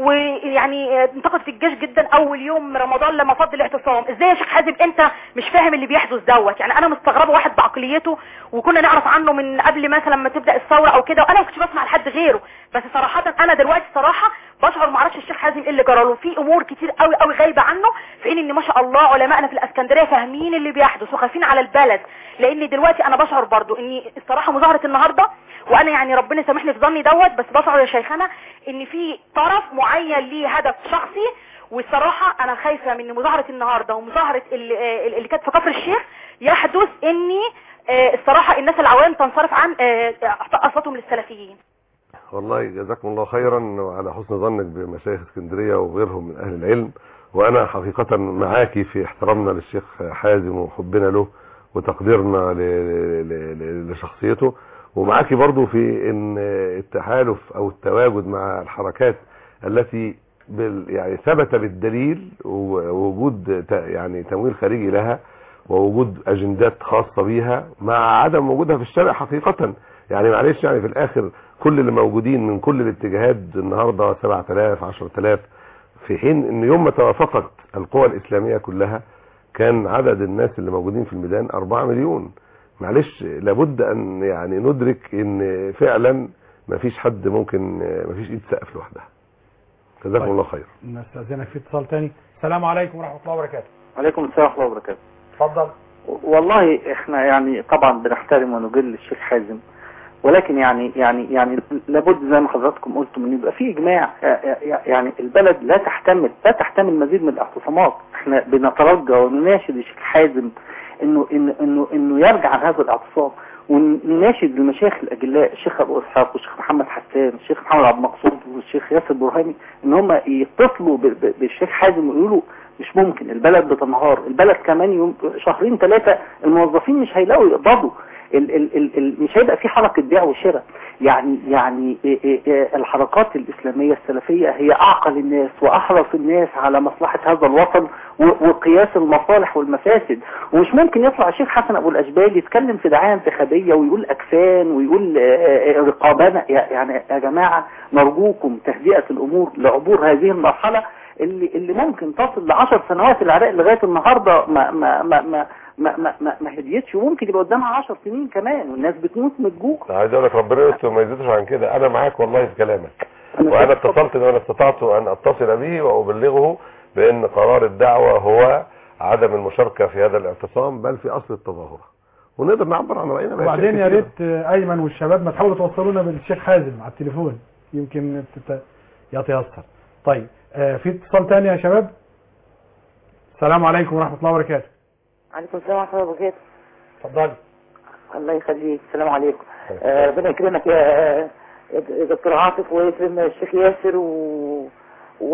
ويعني آه، انتقدت الجيش جدا اول يوم رمضان لما فضل الاعتصام ازاي يا شيخ حازم انت مش فاهم اللي بيحدث دوت يعني انا مستغربه واحد بعقليته وكنا نعرف عنه من قبل مثلا ما تبدا الثوره او كده وانا ما كنتش بسمع لحد غيره بس صراحه انا دلوقتي صراحه بشعر ما اعرفش الشيخ حازم ايه اللي جرى له في امور كتير قوي قوي غايبه عنه في حين ان ما شاء الله علمائنا في الاسكندريه فاهمين اللي بيحدث وخايفين على البلد لان دلوقتي انا بشعر برضو ان الصراحه مظاهره النهارده وانا يعني ربنا يسامحني في ظني دوت بس بشعر يا شيخنا ان في طرف معين ليه هدف شخصي والصراحه انا خايفه من مظاهره النهارده ومظاهره اللي, آه، اللي كانت في كفر الشيخ يحدث اني آه، الصراحه الناس العوام تنصرف عن آه، اعطاء اصواتهم للسلفيين والله جزاكم الله خيرا وعلى حسن ظنك بمشايخ اسكندرية وغيرهم من أهل العلم وأنا حقيقة معاكي في احترامنا للشيخ حازم وحبنا له وتقديرنا ل- ل- ل- لشخصيته ومعاكي برضو في ان التحالف او التواجد مع الحركات التي بال يعني ثبت بالدليل ووجود ت- يعني تمويل خارجي لها ووجود اجندات خاصة بيها مع عدم وجودها في الشارع حقيقة يعني معلش يعني في الاخر كل اللي موجودين من كل الاتجاهات النهاردة 7000 10000 في حين ان يوم ما توافقت القوى الاسلامية كلها كان عدد الناس اللي موجودين في الميدان 4 مليون معلش لابد ان يعني ندرك ان فعلا مفيش حد ممكن مفيش ايد سقف لوحدها جزاكم طيب. الله خير نستأذنك في اتصال تاني السلام عليكم ورحمة الله وبركاته عليكم السلام ورحمة الله وبركاته اتفضل والله احنا يعني طبعا بنحترم ونجل الشيخ حازم ولكن يعني يعني يعني لابد زي ما حضراتكم قلتم ان يبقى في اجماع يعني البلد لا تحتمل لا تحتمل مزيد من الاعتصامات احنا بنترجى ونناشد الشيخ حازم انه انه انه انه يرجع عن هذا الاعتصام ونناشد المشايخ الاجلاء الشيخ ابو اسحاق والشيخ محمد حسان والشيخ محمد عبد المقصود والشيخ ياسر برهاني ان هم يتصلوا ب- ب- بالشيخ حازم ويقولوا له مش ممكن البلد بتنهار البلد كمان يوم شهرين ثلاثة الموظفين مش هيلاقوا يقبضوا ال ال ال ال مش هيبقى في حركة بيع وشراء يعني يعني إيه إيه إيه الحركات الإسلامية السلفية هي أعقل الناس وأحرص الناس على مصلحة هذا الوطن و- وقياس المصالح والمفاسد ومش ممكن يطلع الشيخ حسن أبو الأشبال يتكلم في دعاية انتخابية ويقول أكفان ويقول آه، آه، رقابنا يعني يا جماعة نرجوكم تهدئة الأمور لعبور هذه المرحلة اللي اللي ممكن تصل لعشر سنوات العراق لغاية النهاردة ما ما ما ما ما ما, ما, ما هديتش وممكن يبقى قدامها 10 سنين كمان والناس بتموت من الجوع أنا عايز اقول لك ربنا يستر وما يزيدش عن كده انا معاك والله في كلامك أنا وانا شايف- اتصلت وانا استطعت ان اتصل به وابلغه بان قرار الدعوة هو عدم المشاركة في هذا الاعتصام بل في اصل التظاهرة ونقدر نعبر عن راينا بأشياء وبعدين يا كتيرة. ريت آه، ايمن والشباب ما تحاولوا توصلونا بالشيخ حازم على التليفون يمكن تت- يتيسر طيب آه، في اتصال تاني يا شباب السلام عليكم ورحمه الله وبركاته عليكم السلام ورحمة الله وبركاته اتفضلي الله يخليك السلام عليكم آه، ربنا يكرمك يا يا دكتور عاطف ويكرم الشيخ ياسر و و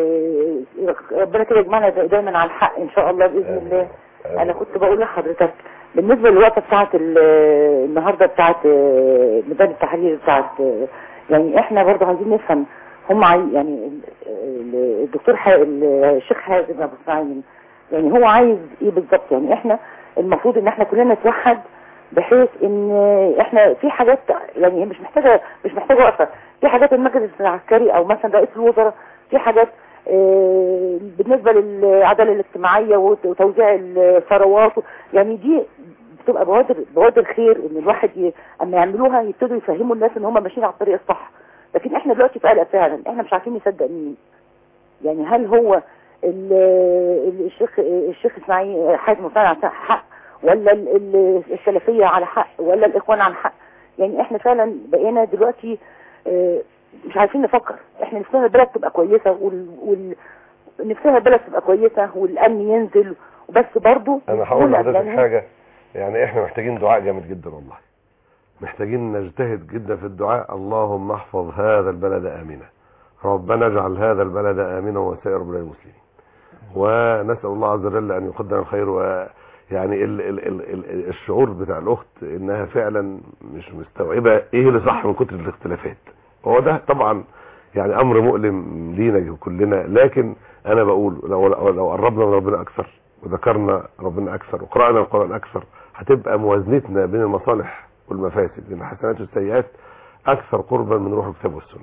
ربنا كده يجمعنا دايما على الحق ان شاء الله باذن الله انا كنت بقول لحضرتك بالنسبه للوقفه بتاعت ال- النهارده بتاعت آه، ميدان التحرير بتاعت آه، يعني احنا برضه عايزين نفهم هم عاي يعني ال- ال- الدكتور ح- الشيخ حازم ابو اسماعيل يعني هو عايز ايه بالظبط يعني احنا المفروض ان احنا كلنا نتوحد بحيث ان احنا في حاجات يعني مش محتاجه مش محتاجه وقفه في حاجات المجلس العسكري او مثلا رئيس الوزراء في حاجات آه، بالنسبه للعداله الاجتماعيه وت- وتوزيع الثروات يعني دي بتبقى بوادر بوادر خير ان الواحد ي... اما يعملوها يبتدوا يفهموا الناس ان هم ماشيين على الطريق الصح لكن احنا دلوقتي في قلق فعلا احنا مش عارفين نصدق مين يعني هل هو ال- ال- الشيخ الشيخ اسماعيل حازم فعلا على حق ولا ال- ال- السلفيه على حق ولا الاخوان على حق يعني احنا فعلا بقينا دلوقتي آه، مش عارفين نفكر احنا نفسنا البلد تبقى كويسه وال... وال... نفسنا البلد تبقى كويسه والامن ينزل وبس برضه انا هقول لحضرتك يعني حاجه يعني احنا محتاجين دعاء جامد جدا والله محتاجين نجتهد جدا في الدعاء اللهم احفظ هذا البلد امنا ربنا اجعل هذا البلد امنا وسائر بلاد المسلمين ونسال الله عز وجل ان يقدم الخير ويعني ال ال ال ال الشعور بتاع الاخت انها فعلا مش مستوعبه ايه اللي صح من كتر الاختلافات هو ده طبعا يعني امر مؤلم لينا كلنا لكن انا بقول لو لو قربنا من ربنا اكثر وذكرنا ربنا اكثر وقرانا القران اكثر هتبقى موازنتنا بين المصالح والمفاسد بين الحسنات والسيئات اكثر قربا من روح الكتاب والسنه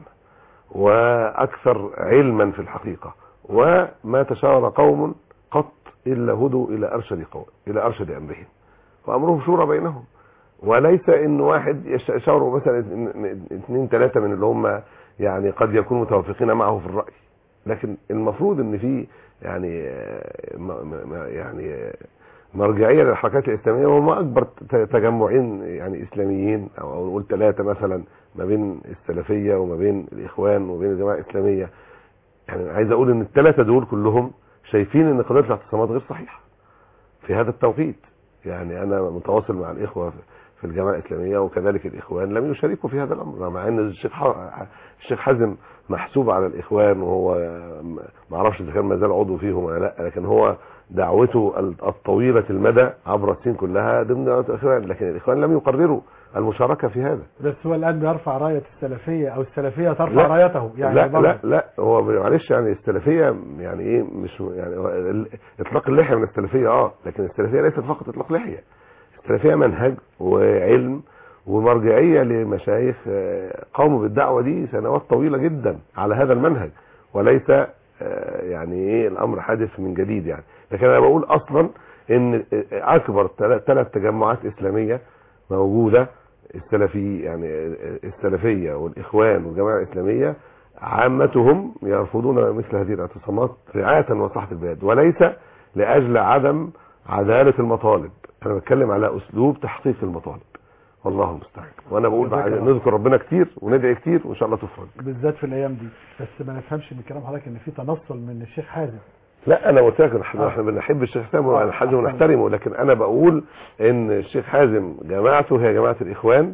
واكثر علما في الحقيقه وما تشاور قوم قط الا هدوا الى ارشد قوم الى ارشد امرهم وامرهم شورى بينهم وليس ان واحد يش- يشاوروا مثلا اثنين ثلاثه من اللي هم يعني قد يكونوا متوافقين معه في الراي لكن المفروض ان في يعني آه، م- م- يعني آه، مرجعيه للحركات الاسلاميه وهم اكبر ت- تجمعين يعني اسلاميين او أو نقول ثلاثه مثلا ما بين السلفيه وما بين الاخوان وما بين الجماعه الاسلاميه يعني عايز اقول ان الثلاثه دول كلهم شايفين ان قضيه الاعتصامات غير صحيحه في هذا التوقيت يعني انا متواصل مع الاخوه في الجماعه الاسلاميه وكذلك الاخوان لم يشاركوا في هذا الامر مع ان الشيخ ح- الشيخ حازم محسوب على الاخوان وهو ما اعرفش اذا كان ما زال عضو فيهم ولا لا لكن هو دعوته الطويله المدى عبر السنين كلها ضمن دعوه الاخوان لكن الاخوان لم يقرروا المشاركه في هذا بس هو الان بيرفع رايه السلفيه او السلفيه ترفع لا. رايته يعني لا برضه. لا لا هو معلش يعني السلفيه يعني ايه مش يعني هو ال- اطلاق اللحيه من السلفيه اه لكن السلفيه ليست فقط اطلاق لحيه السلفيه منهج وعلم ومرجعيه لمشايخ آه، قاموا بالدعوه دي سنوات طويله جدا على هذا المنهج وليس آه، يعني ايه الامر حادث من جديد يعني لكن انا بقول اصلا ان اكبر ثلاث تجمعات اسلاميه موجوده السلفي يعني السلفيه والاخوان والجماعه الاسلاميه عامتهم يرفضون مثل هذه الاعتصامات رعايه لمصلحه البلاد وليس لاجل عدم عداله المطالب انا بتكلم على اسلوب تحقيق المطالب والله المستعان وانا بقول بقى جزاك الله. نذكر ربنا كتير وندعي كتير وان شاء الله تفرج بالذات في الايام دي بس ما نفهمش من كلام حضرتك ان في تنصل من الشيخ حازم لا انا قلت لك احنا آه. احنا بنحب الشيخ حازم آه. وانا حازم ونحترمه لكن انا بقول ان الشيخ حازم جماعته هي جماعه الاخوان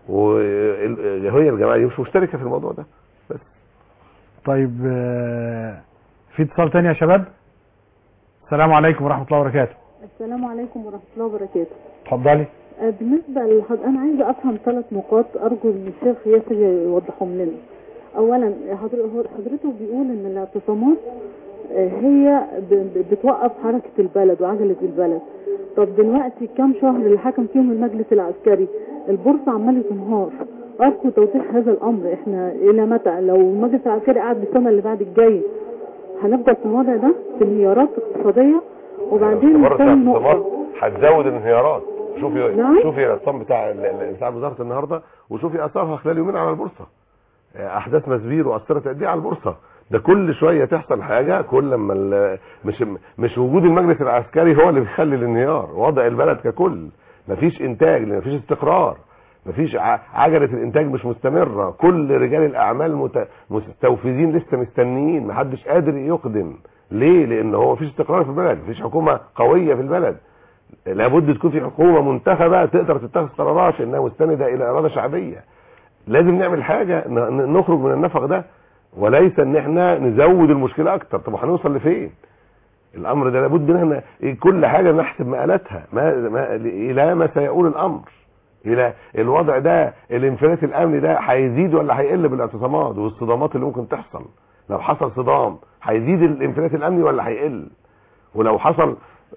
وهي الجماعه دي مش مشتركه في الموضوع ده بس طيب آه، في اتصال تاني يا شباب السلام عليكم ورحمه الله وبركاته السلام عليكم ورحمة الله وبركاته اتفضلي آه، بالنسبة لحد أنا عايزة أفهم ثلاث نقاط أرجو إن الشيخ ياسر يوضحهم لنا أولا حضر- هو- حضرته بيقول إن الاعتصامات آه، هي ب- ب- بتوقف حركة البلد وعجلة البلد طب دلوقتي كام شهر اللي حكم فيهم المجلس العسكري البورصة عمالة تنهار أرجو توضيح هذا الأمر إحنا إلى متى لو المجلس العسكري قعد بالسنة اللي بعد الجاية هنفضل في الوضع ده في انهيارات اقتصادية وبعدين استمرت تاني الاعتصامات نقطة هتزود الانهيارات شوفي نعم. شوفي الارقام بتاع ال- ال- بتاع وزاره النهارده وشوفي اثارها خلال يومين على البورصه احداث مسبير واثرت قد ايه على البورصه ده كل شويه تحصل حاجه كل ما ال- مش مش وجود المجلس العسكري هو اللي بيخلي الانهيار وضع البلد ككل مفيش انتاج لان مفيش استقرار مفيش ع- عجله الانتاج مش مستمره كل رجال الاعمال مت- مستوفزين لسه مستنيين محدش قادر يقدم ليه لان هو مفيش استقرار في البلد مفيش حكومه قويه في البلد لابد تكون في حكومه منتخبه تقدر تتخذ قرارات انها مستنده الى اراده شعبيه لازم نعمل حاجه ن- ن- نخرج من النفق ده وليس ان احنا نزود المشكله اكتر طب هنوصل لفين الامر ده لابد ان احنا كل حاجه نحسب مآلاتها ما ما الى ما سيؤول الامر الى الوضع ده الانفلات الامني ده هيزيد ولا هيقل بالاعتصامات والصدامات اللي ممكن تحصل لو حصل صدام هيزيد الانفلات الامني ولا هيقل ولو حصل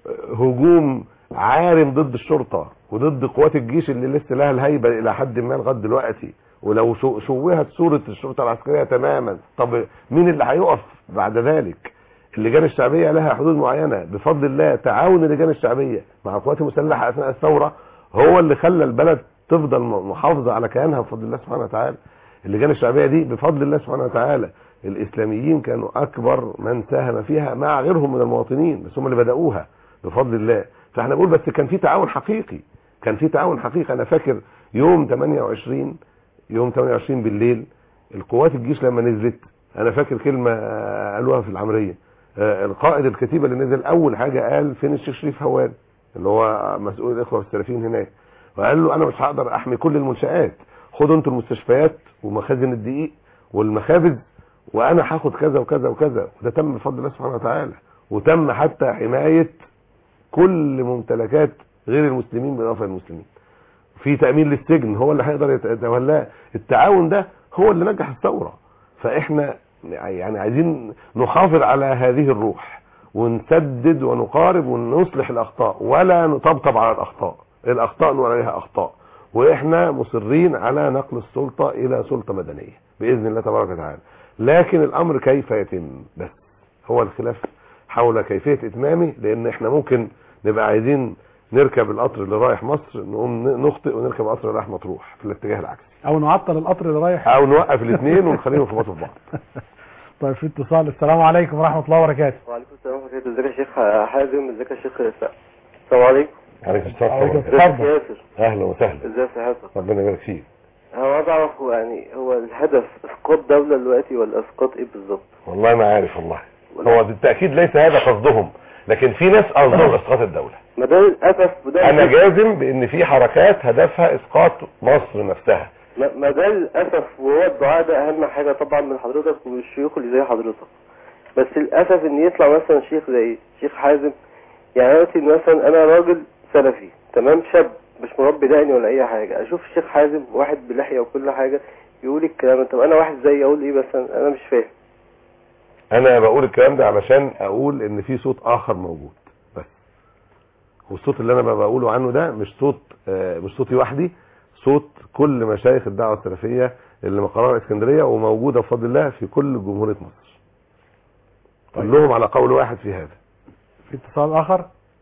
هجوم عارم ضد الشرطه وضد قوات الجيش اللي لسه لها الهيبه الى حد ما لغايه دلوقتي ولو شو- شوهت صوره الشرطه العسكريه تماما طب مين اللي هيقف بعد ذلك اللجان الشعبيه لها حدود معينه بفضل الله تعاون اللجان الشعبيه مع القوات المسلحه اثناء الثوره هو اللي خلى البلد تفضل م- محافظه على كيانها بفضل الله سبحانه وتعالى اللجان الشعبيه دي بفضل الله سبحانه وتعالى الاسلاميين كانوا اكبر من ساهم فيها مع غيرهم من المواطنين بس هم اللي بداوها بفضل الله فاحنا بنقول بس كان في تعاون حقيقي كان في تعاون حقيقي انا فاكر يوم 28 يوم 28 بالليل القوات الجيش لما نزلت انا فاكر كلمه آه، قالوها في العمريه آه، القائد الكتيبه اللي نزل اول حاجه قال فين الشيخ شريف هوان اللي هو مسؤول الاخوه السلفيين هناك وقال له انا مش هقدر احمي كل المنشات خدوا انتوا المستشفيات ومخازن الدقيق والمخابز وانا هاخد كذا وكذا وكذا وده تم بفضل الله سبحانه وتعالى وتم حتى حمايه كل ممتلكات غير المسلمين بالاضافه للمسلمين في تامين للسجن هو اللي هيقدر يت- يتولاه التعاون ده هو اللي نجح الثوره فاحنا يعني عايزين نحافظ على هذه الروح ونسدد ونقارب ونصلح الاخطاء ولا نطبطب على الاخطاء الاخطاء نقول عليها اخطاء واحنا مصرين على نقل السلطه الى سلطه مدنيه باذن الله تبارك وتعالى لكن الامر كيف يتم بس هو الخلاف حول كيفيه اتمامه لان احنا ممكن نبقى عايزين نركب القطر اللي رايح مصر نقوم ن- نخطئ ونركب القطر اللي رايح مطروح في الاتجاه العكسي او نعطل القطر اللي رايح او نوقف الاثنين ونخليهم يخبطوا في بعض طيب في اتصال السلام عليكم ورحمه الله وبركاته وعليكم السلام ورحمة الله ازيك يا شيخ حازم ازيك يا شيخ إسحاق؟ السلام عليكم عليكم السلام عليكم ورحمة الله. ازيك يا ياسر اهلا وسهلا ازاي صحتك ربنا يبارك فيك هو عايز اعرف هو يعني هو الهدف اسقاط دولة دلوقتي ولا اسقاط ايه بالظبط والله ما عارف والله هو بالتاكيد ليس هذا قصدهم لكن في ناس قصدهم اسقاط الدوله ما ده للاسف وده انا جازم بان في حركات هدفها اسقاط مصر نفسها ما ما ده للاسف وهو الدعاء ده اهم حاجة طبعا من حضرتك والشيوخ اللي زي حضرتك بس للاسف ان يطلع مثلا شيخ زي شيخ حازم يعني دلوقتي مثلا انا راجل سلفي تمام شاب مش مربي دقني ولا اي حاجة اشوف الشيخ حازم واحد بلحية وكل حاجة يقول الكلام طب انا واحد زي اقول ايه مثلا انا مش فاهم انا بقول الكلام ده علشان اقول ان في صوت اخر موجود بس والصوت اللي انا بقى بقوله عنه ده مش صوت آه، مش صوتي وحدي صوت كل مشايخ الدعوه السلفيه اللي مقرها اسكندريه وموجوده بفضل الله في كل جمهوريه مصر كلهم على قول واحد في هذا في اتصال اخر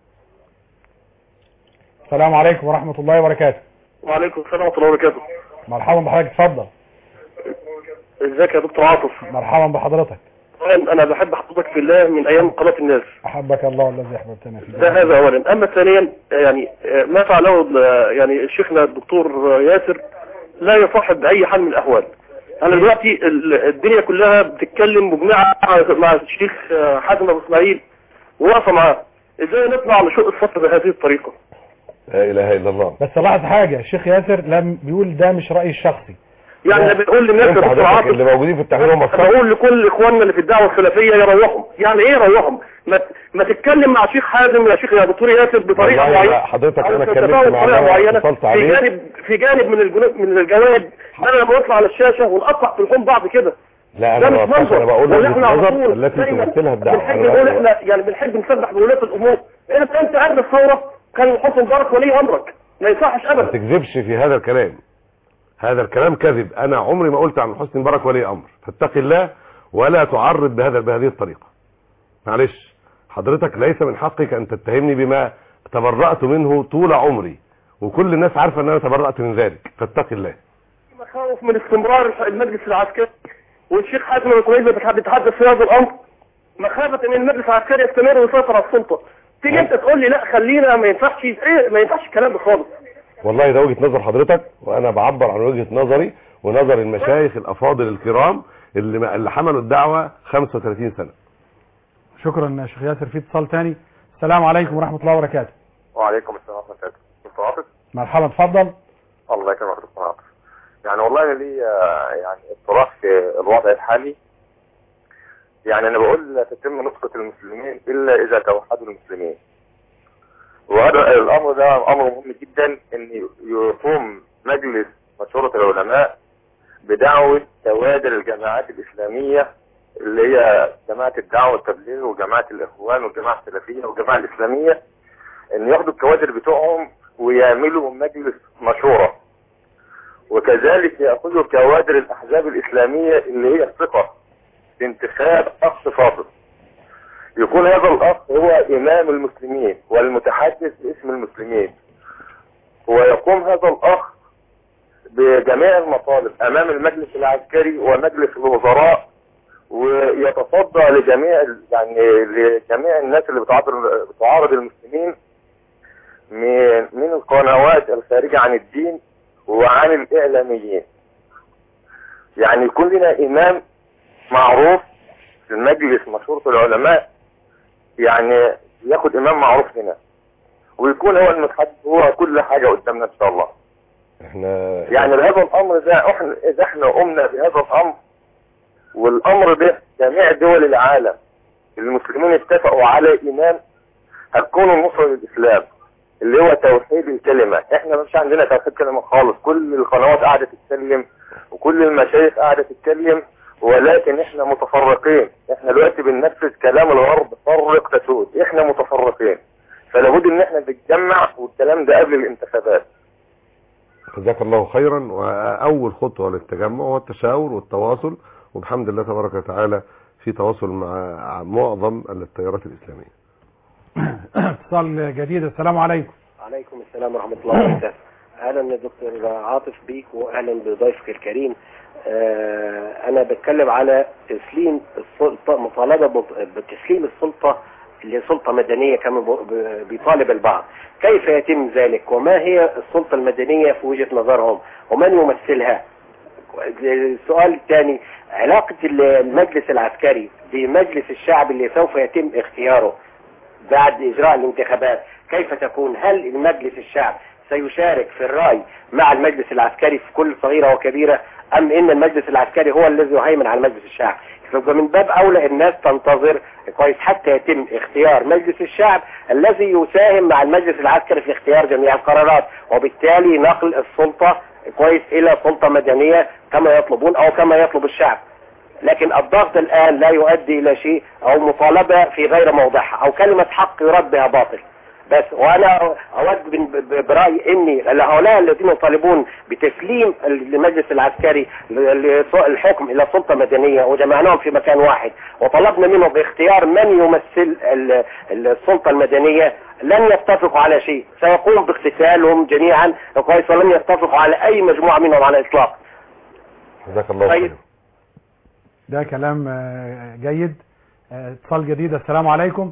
السلام عليكم ورحمه الله وبركاته وعليكم السلام ورحمة الله وبركاته مرحبا بحضرتك اتفضل ازيك يا دكتور عاطف مرحبا بحضرتك أولاً انا بحب حضرتك في الله من ايام قناة الناس احبك الله الذي احببتنا فيه ده هذا اولا اما ثانيا يعني آه، ما فعله ال- يعني شيخنا الدكتور ياسر لا يصاحب باي حال من الاحوال انا دلوقتي ال- الدنيا كلها بتتكلم مجمعة مع الشيخ آه، حازم ابو اسماعيل وواقفه معاه ازاي نطلع نشق الصف بهذه الطريقة لا اله الا الله بس لاحظ حاجه الشيخ ياسر لم بيقول ده مش رايي الشخصي يعني انا بنقول للناس يا انت دكتور حضرتك عاطف اللي موجودين في التحرير هم الصف بقول لكل اخواننا اللي في الدعوه السلفيه يروحهم يعني ايه يروحهم ما, ما تتكلم مع شيخ حازم يا شيخ يا دكتور ياسر بطريقه والله معينه لا، حضرتك أو انا تتفاهم اتكلمت مع بطريقه الله معينه واتصلت في عليه جانب في جانب من الجنود من الجوانب انا لما اطلع على الشاشه ونقطع في لحوم بعض كده لا ده انا مش ما بقولش، انا بقول ولا احنا على وجهه طول النظر التي دايما تمثلها الدعوه بنحب أنا نقول بقول- احنا يعني بنحب نسبح بولاة الامور انت انت قبل الثوره كان حسن مبارك ولي امرك ما يصحش ما ابدا تكذبش في هذا الكلام هذا الكلام كذب انا عمري ما قلت عن حسني مبارك ولي امر فاتق الله ولا تعرض بهذا بهذه الطريقه معلش حضرتك ليس من حقك ان تتهمني بما تبرأت منه طول عمري وكل الناس عارفه ان انا تبرأت من ذلك فاتق الله مخاوف من استمرار المجلس العسكري والشيخ حازم ابو اسماعيل بيتحدث في هذا الامر مخافه ان المجلس العسكري يستمر ويسيطر على السلطه تيجي انت تقول لي لا خلينا ما ينفعش ايه ما ينفعش الكلام ده خالص والله ده وجهة نظر حضرتك وانا بعبر عن وجهة نظري ونظر المشايخ الافاضل الكرام اللي اللي حملوا الدعوة 35 سنة شكرا يا شيخ ياسر في اتصال تاني السلام عليكم ورحمة الله وبركاته وعليكم السلام ورحمة الله دكتور عاطف مرحبا اتفضل الله يكرمك دكتور عاطف يعني والله انا لي آه، يعني اضطراب في الوضع الحالي يعني انا بقول لا تتم نصرة المسلمين الا اذا توحدوا المسلمين وهذا الامر ده امر مهم جدا ان يقوم مجلس مشورة العلماء بدعوة كوادر الجماعات الاسلامية اللي هي جماعة الدعوة والتبليغ وجماعة الاخوان والجماعة السلفية والجماعة الاسلامية ان ياخدوا الكوادر بتوعهم ويعملوا مجلس مشورة وكذلك يأخذوا كوادر الأحزاب الإسلامية اللي هي الثقة في انتخاب أخ فاضل يكون هذا الأخ هو إمام المسلمين والمتحدث باسم المسلمين ويقوم هذا الأخ بجميع المطالب أمام المجلس العسكري ومجلس الوزراء ويتصدى لجميع يعني لجميع الناس اللي بتعارض بتعارض المسلمين من من القنوات الخارجة عن الدين وعن الإعلاميين يعني يكون لنا إمام معروف في المجلس مشورة العلماء يعني ياخد إمام معروف لنا ويكون هو المتحدث هو كل حاجة قدامنا إن شاء الله احنا يعني بهذا الأمر ده احنا إذا احنا قمنا بهذا الأمر والأمر ده جميع دول العالم المسلمين اتفقوا على إمام هتكون النصرة للإسلام اللي هو توحيد الكلمة احنا مش عندنا توحيد كلمة خالص كل القنوات قاعدة تتكلم وكل المشايخ قاعدة تتكلم ولكن احنا متفرقين احنا دلوقتي بننفذ كلام الغرب فرق تسود احنا متفرقين فلابد ان احنا نتجمع والكلام ده قبل الانتخابات جزاك الله خيرا واول خطوة للتجمع هو التشاور والتواصل وبحمد الله تبارك وتعالى في تواصل مع معظم التيارات الاسلامية اتصال جديد السلام عليكم عليكم السلام ورحمة الله وبركاته أهلا يا دكتور عاطف بيك وأهلا بضيفك الكريم آه، أنا بتكلم على تسليم السلطة مطالبة بط- بتسليم السلطة لسلطة مدنية كما ب- ب- بيطالب البعض كيف يتم ذلك وما هي السلطة المدنية في وجهة نظرهم ومن يمثلها السؤال الثاني علاقة المجلس العسكري بمجلس الشعب اللي سوف يتم اختياره بعد إجراء الانتخابات كيف تكون هل المجلس الشعب سيشارك في الرأي مع المجلس العسكري في كل صغيرة وكبيرة أم إن المجلس العسكري هو الذي يهيمن على مجلس الشعب فيبقى من باب أولى الناس تنتظر كويس حتى يتم اختيار مجلس الشعب الذي يساهم مع المجلس العسكري في اختيار جميع القرارات وبالتالي نقل السلطة كويس إلى سلطة مدنية كما يطلبون أو كما يطلب الشعب لكن الضغط الآن لا يؤدي إلى شيء أو مطالبة في غير موضعها أو كلمة حق يرد بها باطل بس وأنا أود بن- ب- برأيي إني هؤلاء الذين يطالبون بتسليم المجلس العسكري ل- لسوء الحكم إلى سلطة مدنية وجمعناهم في مكان واحد وطلبنا منهم باختيار من يمثل ال- السلطة المدنية لن يتفقوا على شيء سيقوم باغتسالهم جميعا كويس ولن يتفقوا على أي مجموعة منهم على الإطلاق جزاك الله طيب. خيرا ده كلام آه، جيد آه، اتصال جديد السلام عليكم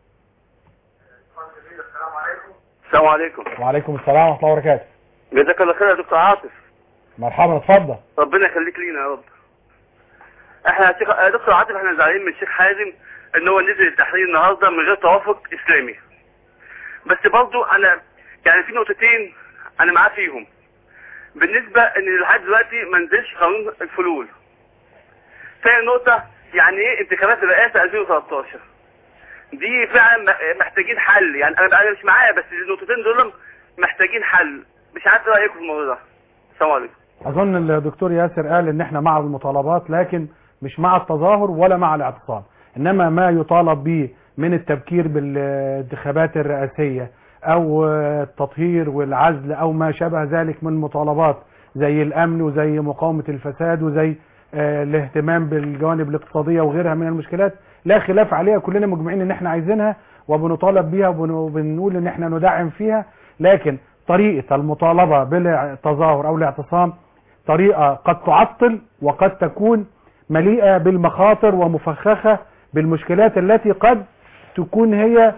السلام عليكم وعليكم السلام ورحمة الله وبركاته جزاك الله خير يا دكتور عاطف مرحبا اتفضل ربنا يخليك لينا يا رب احنا يا شيخ- يا دكتور عاطف احنا زعلانين من الشيخ حازم ان هو نزل التحرير النهارده من غير توافق اسلامي بس برضو انا يعني في نقطتين انا معاه فيهم بالنسبه ان لحد دلوقتي ما نزلش قانون الفلول ثاني نقطه يعني ايه انتخابات الرئاسه 2013 دي فعلا م- محتاجين حل يعني انا انا مش معايا بس النقطتين دول محتاجين حل مش عارف ايه رايكم في الموضوع ده السلام عليكم اظن الدكتور ياسر قال ان احنا مع المطالبات لكن مش مع التظاهر ولا مع الاعتصام انما ما يطالب به من التبكير بالانتخابات الرئاسية او التطهير والعزل او ما شابه ذلك من مطالبات زي الامن وزي مقاومة الفساد وزي آه، الاهتمام بالجوانب الاقتصادية وغيرها من المشكلات لا خلاف عليها كلنا مجمعين ان احنا عايزينها وبنطالب بيها وبن- وبنقول ان احنا ندعم فيها لكن طريقة المطالبة بالتظاهر او الاعتصام طريقة قد تعطل وقد تكون مليئة بالمخاطر ومفخخة بالمشكلات التي قد تكون هي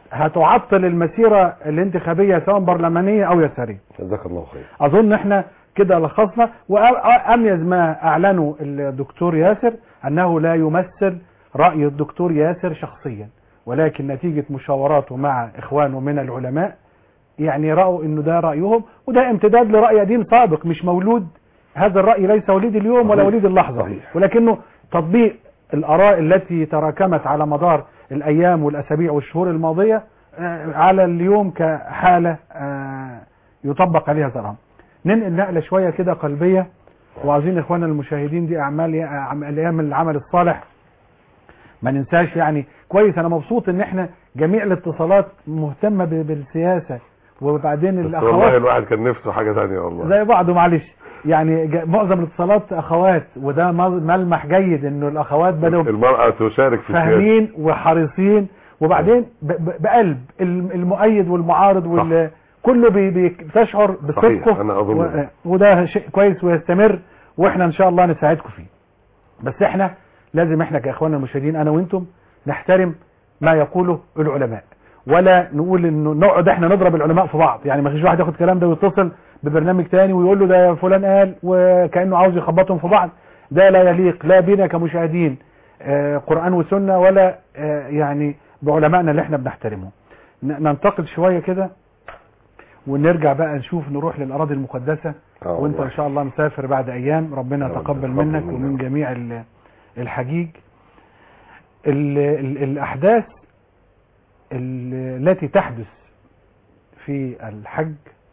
هتعطل المسيرة الانتخابية سواء برلمانية او يسارية جزاك الله خير اظن احنا كده لخصنا واميز ما اعلنه الدكتور ياسر انه لا يمثل رأي الدكتور ياسر شخصيا ولكن نتيجة مشاوراته مع اخوانه من العلماء يعني رأوا انه ده رأيهم وده امتداد لرأي قديم سابق مش مولود هذا الرأي ليس وليد اليوم ولا صحيح. وليد اللحظة صحيح. ولكنه تطبيق الآراء التي تراكمت على مدار الأيام والأسابيع والشهور الماضية آه، على اليوم كحالة آه، يطبق عليها هذا الأمر ننقل نقلة شوية كده قلبية وعايزين إخواننا المشاهدين دي أعمال أعم- أيام العمل الصالح ما ننساش يعني كويس أنا مبسوط إن إحنا جميع الاتصالات مهتمة ب- بالسياسة وبعدين بس والله الأخوات الواحد كان نفسه حاجة تانية والله زي بعض معلش يعني ج- معظم الاتصالات اخوات وده مل- ملمح جيد انه الاخوات بدأوا المرأة تشارك في السياسة فاهمين وحريصين وبعدين ب- ب- بقلب الم- المؤيد والمعارض وال كله بي- بي- بتشعر صحيح، بصدقه أنا أظن و- وده شيء كويس ويستمر واحنا ان شاء الله نساعدكم فيه بس احنا لازم احنا كاخواننا المشاهدين انا وانتم نحترم ما يقوله العلماء ولا نقول انه نقعد احنا نضرب العلماء في بعض يعني ما فيش واحد ياخد الكلام ده ويتصل ببرنامج تاني ويقول له ده فلان قال وكانه عاوز يخبطهم في بعض ده لا يليق لا بنا كمشاهدين آه، قرآن وسنة ولا آه، يعني بعلمائنا اللي احنا بنحترمهم ن- ننتقل شوية كده ونرجع بقى نشوف نروح للأراضي المقدسة آه وانت والله. ان شاء الله مسافر بعد ايام ربنا يا رب يتقبل يتقبل منك منا. ومن جميع ال- الحجيج ال ال الاحداث ال- التي تحدث في الحج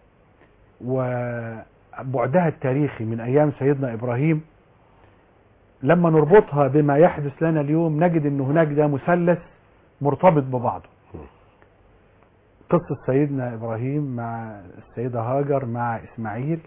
وبعدها التاريخي من ايام سيدنا ابراهيم لما نربطها بما يحدث لنا اليوم نجد ان هناك ده مثلث مرتبط ببعضه قصة سيدنا ابراهيم مع السيدة هاجر مع اسماعيل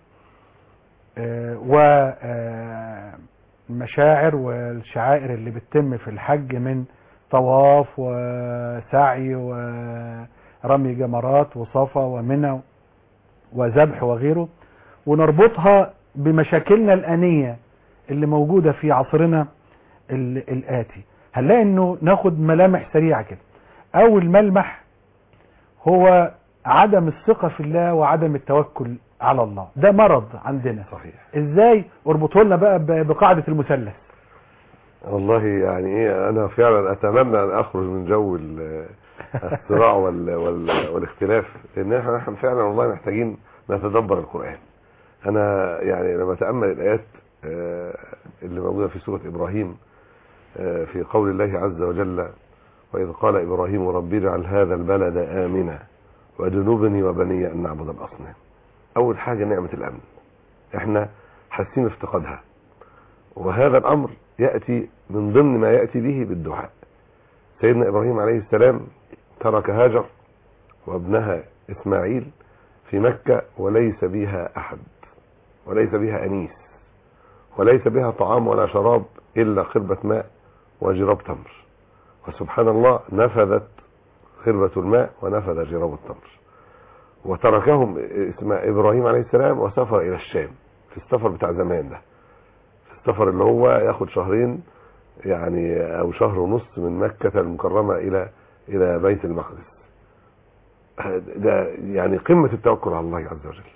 والمشاعر والشعائر اللي بتتم في الحج من طواف وسعي ورمي جمرات وصفا ومنى وذبح وغيره ونربطها بمشاكلنا الآنية اللي موجودة في عصرنا ال- الآتي هنلاقي انه ناخد ملامح سريعة كده اول ملمح هو عدم الثقة في الله وعدم التوكل على الله ده مرض عندنا صحيح ازاي اربطه لنا بقى ب- بقاعدة المثلث والله يعني ايه انا فعلا اتمنى ان اخرج من جو ال- الصراع وال وال والاختلاف لان احنا احنا فعلا والله محتاجين نتدبر القران انا يعني لما اتامل الايات آه، اللي موجوده في سوره ابراهيم آه، في قول الله عز وجل واذ قال ابراهيم رب اجعل هذا البلد امنا وجنوبني وبني ان نعبد الاصنام اول حاجه نعمه الامن احنا حاسين افتقادها وهذا الامر ياتي من ضمن ما ياتي به بالدعاء سيدنا ابراهيم عليه السلام ترك هاجر وابنها اسماعيل في مكه وليس بها احد وليس بها انيس وليس بها طعام ولا شراب الا خربه ماء وجراب تمر وسبحان الله نفذت خربه الماء ونفذ جراب التمر وتركهم اسماء ابراهيم عليه السلام وسافر الى الشام في السفر بتاع زمان ده السفر اللي هو ياخد شهرين يعني او شهر ونص من مكة المكرمة الى الى بيت المقدس ده يعني قمة التوكل على الله عز وجل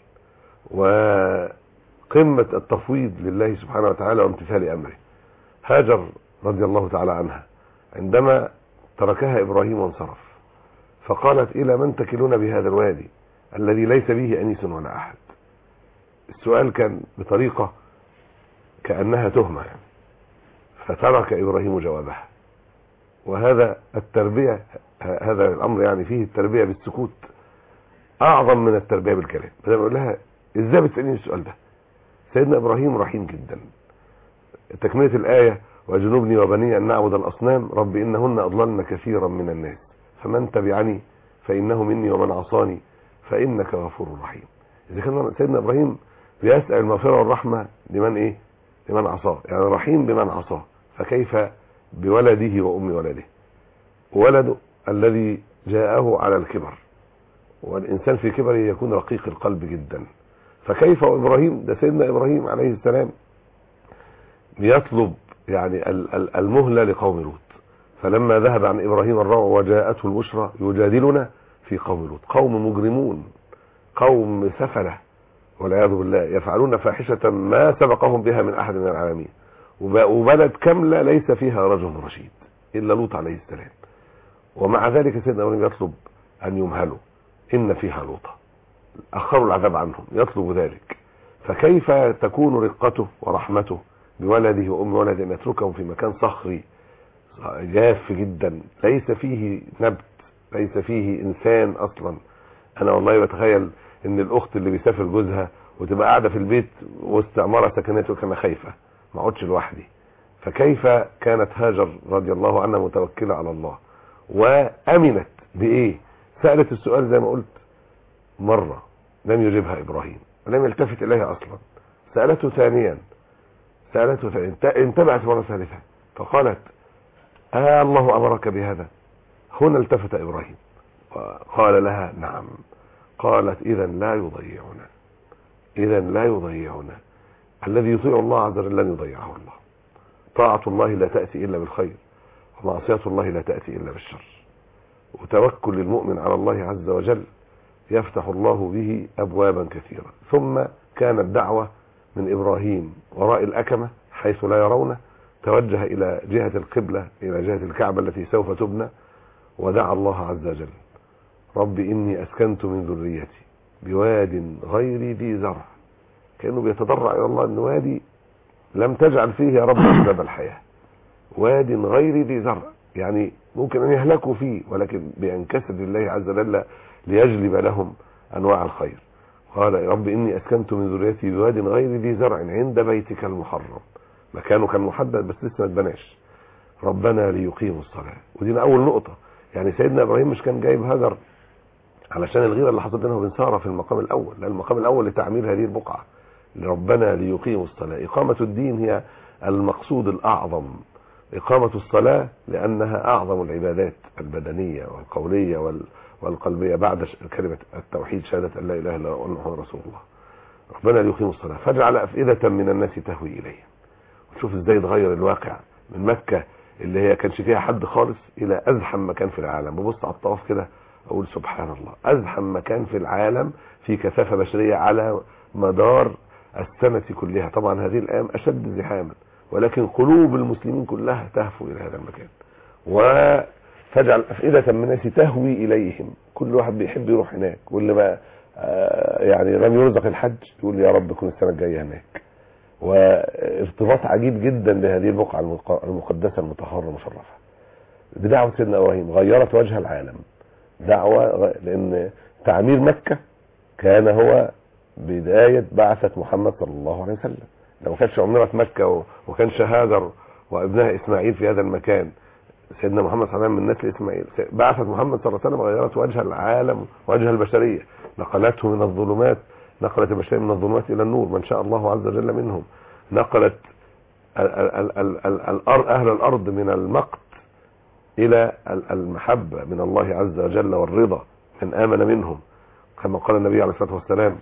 وقمة التفويض لله سبحانه وتعالى وامتثال امره هاجر رضي الله تعالى عنها عندما تركها ابراهيم وانصرف فقالت الى من تكلون بهذا الوادي الذي ليس به انيس ولا احد السؤال كان بطريقة كأنها تهمة يعني فترك إبراهيم جوابها وهذا التربية ه- هذا الأمر يعني فيه التربية بالسكوت أعظم من التربية بالكلام بدل ما أقول لها إزاي بتسأليني السؤال ده سيدنا إبراهيم رحيم جدا تكملة الآية وجنوبني وبني أن نعبد الأصنام رب إنهن أضللن كثيرا من الناس فمن تبعني فإنه مني ومن عصاني فإنك غفور رحيم إذا كان سيدنا إبراهيم بيسأل المغفرة والرحمة لمن إيه لمن عصاه يعني رحيم بمن عصاه فكيف بولده وأم ولده ولده الذي جاءه على الكبر والإنسان في كبره يكون رقيق القلب جدا فكيف وإبراهيم ده سيدنا إبراهيم عليه السلام بيطلب يعني ال- ال- المهلة لقوم لوط فلما ذهب عن إبراهيم الروع وجاءته البشرى يجادلنا في قوم لوط قوم مجرمون قوم سفلة والعياذ بالله يفعلون فاحشة ما سبقهم بها من أحد من العالمين وب- وبلد كاملة ليس فيها رجل رشيد إلا لوط عليه السلام ومع ذلك سيدنا إبراهيم يطلب أن يمهلوا إن فيها لوطا أخروا العذاب عنهم يطلب ذلك فكيف تكون رقته ورحمته بولده وأم ولده أن يتركهم في مكان صخري جاف جدا ليس فيه نبت ليس فيه إنسان أصلا أنا والله بتخيل إن الأخت اللي بيسافر جوزها وتبقى قاعدة في البيت وسط عمارة سكنته كان خايفة ما اقعدش لوحدي فكيف كانت هاجر رضي الله عنها متوكلة على الله وأمنت بإيه سألت السؤال زي ما قلت مرة لم يجبها إبراهيم ولم يلتفت إليها أصلا سألته ثانيا سألته ثانيا انت- انتبهت مرة ثالثة فقالت آه الله أمرك بهذا هنا التفت إبراهيم وقال لها نعم قالت إذا لا يضيعنا إذا لا يضيعنا الذي يطيع الله عز وجل لن يضيعه الله طاعة الله لا تأتي إلا بالخير ومعصية الله لا تأتي إلا بالشر وتوكل المؤمن على الله عز وجل يفتح الله به أبوابا كثيرة ثم كانت دعوة من إبراهيم وراء الأكمة حيث لا يرونه توجه إلى جهة القبلة إلى جهة الكعبة التي سوف تبنى ودعا الله عز وجل رب إني أسكنت من ذريتي بواد غير ذي زرع كأنه بيتضرع إلى الله أن وادي لم تجعل فيه يا رب أسباب الحياة واد غير ذي زرع يعني ممكن أن يهلكوا فيه ولكن بأنكسر الله عز وجل ليجلب لهم أنواع الخير قال يا رب إني أسكنت من ذريتي بواد غير ذي زرع عند بيتك المحرم مكانه كان محدد بس لسه ما اتبناش ربنا ليقيموا الصلاة ودي أول نقطة يعني سيدنا إبراهيم مش كان جايب هاجر علشان الغيرة اللي حصلت بينه وبين سارة في المقام الأول لا المقام الأول لتعمير هذه البقعة ربنا ليقيموا الصلاة إقامة الدين هي المقصود الأعظم إقامة الصلاة لأنها أعظم العبادات البدنية والقولية وال والقلبية بعد ش- كلمة التوحيد شهادة أن لا إله إلا الله وأن محمد رسول الله ربنا ليقيموا الصلاة فاجعل أفئدة من الناس تهوي إليه شوف ازاي اتغير الواقع من مكة اللي هي كانش فيها حد خالص الى ازحم مكان في العالم ببص على الطواف كده اقول سبحان الله ازحم مكان في العالم في كثافة بشرية على مدار السنة كلها طبعا هذه الايام اشد زحاما ولكن قلوب المسلمين كلها تهفو الى هذا المكان وتجعل افئدة من الناس تهوي اليهم كل واحد بيحب يروح هناك واللي بقى آه، يعني لم يرزق الحج يقول يا رب كن السنة الجاية هناك وارتباط عجيب جدا بهذه البقعة المق- المقدسة المطهرة المشرفة بدعوة سيدنا إبراهيم غيرت وجه العالم دعوة غ- لأن تعمير مكة كان هو بداية بعثة محمد صلى الله عليه وسلم لو ما كانتش عمرت مكة و- وكانش هاجر وابنها إسماعيل في هذا المكان سيدنا محمد صلى الله عليه وسلم من نسل إسماعيل بعثة محمد صلى الله عليه وسلم غيرت وجه العالم وجه البشرية نقلته من الظلمات نقلت البشرية من الظلمات إلى النور من شاء الله عز وجل منهم نقلت ال- ال- ال- ال- الأرض أهل الأرض من المقت إلى ال- المحبة من الله عز وجل والرضا من آمن منهم كما قال النبي عليه الصلاة والسلام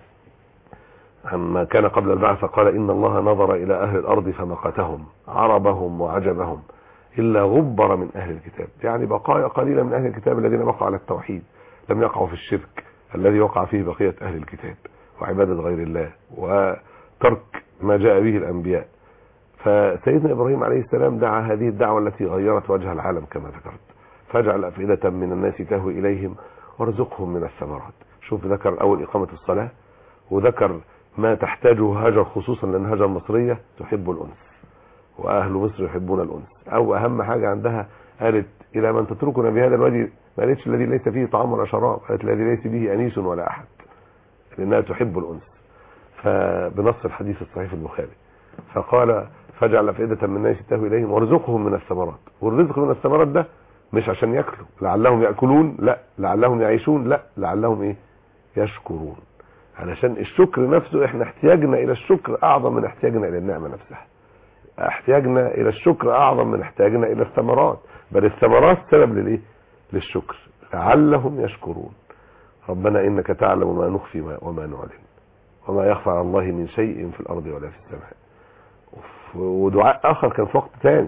عما كان قبل البعث قال إن الله نظر إلى أهل الأرض فمقتهم عربهم وعجبهم إلا غبر من أهل الكتاب يعني بقايا قليلة من أهل الكتاب الذين بقوا على التوحيد لم يقعوا في الشرك الذي وقع فيه بقية أهل الكتاب وعبادة غير الله وترك ما جاء به الأنبياء فسيدنا إبراهيم عليه السلام دعا هذه الدعوة التي غيرت وجه العالم كما ذكرت فاجعل أفئدة من الناس تهوي إليهم وارزقهم من الثمرات شوف ذكر الأول إقامة الصلاة وذكر ما تحتاجه هاجر خصوصا لأن هاجر مصرية تحب الأنس وأهل مصر يحبون الأنس أو أهم حاجة عندها قالت إلى من تتركنا بهذا الوادي ما قالتش الذي ليس فيه طعام ولا شراب قالت الذي ليس به أنيس ولا أحد لأنها تحب الأنس فبنص الحديث الصحيح في البخاري فقال فاجعل أفئدة من الناس تهوي إليهم وارزقهم من الثمرات والرزق من الثمرات ده مش عشان ياكلوا لعلهم يأكلون لا لعلهم يعيشون لا لعلهم إيه يشكرون علشان الشكر نفسه احنا احتياجنا الى الشكر اعظم من احتياجنا الى النعمة نفسها احتياجنا الى الشكر اعظم من احتياجنا الى الثمرات بل الثمرات سبب للايه للشكر لعلهم يشكرون ربنا انك تعلم ما نخفي ما- وما نعلن وما يخفى على الله من شيء في الارض ولا في السماء وف- ودعاء اخر كان في وقت ثاني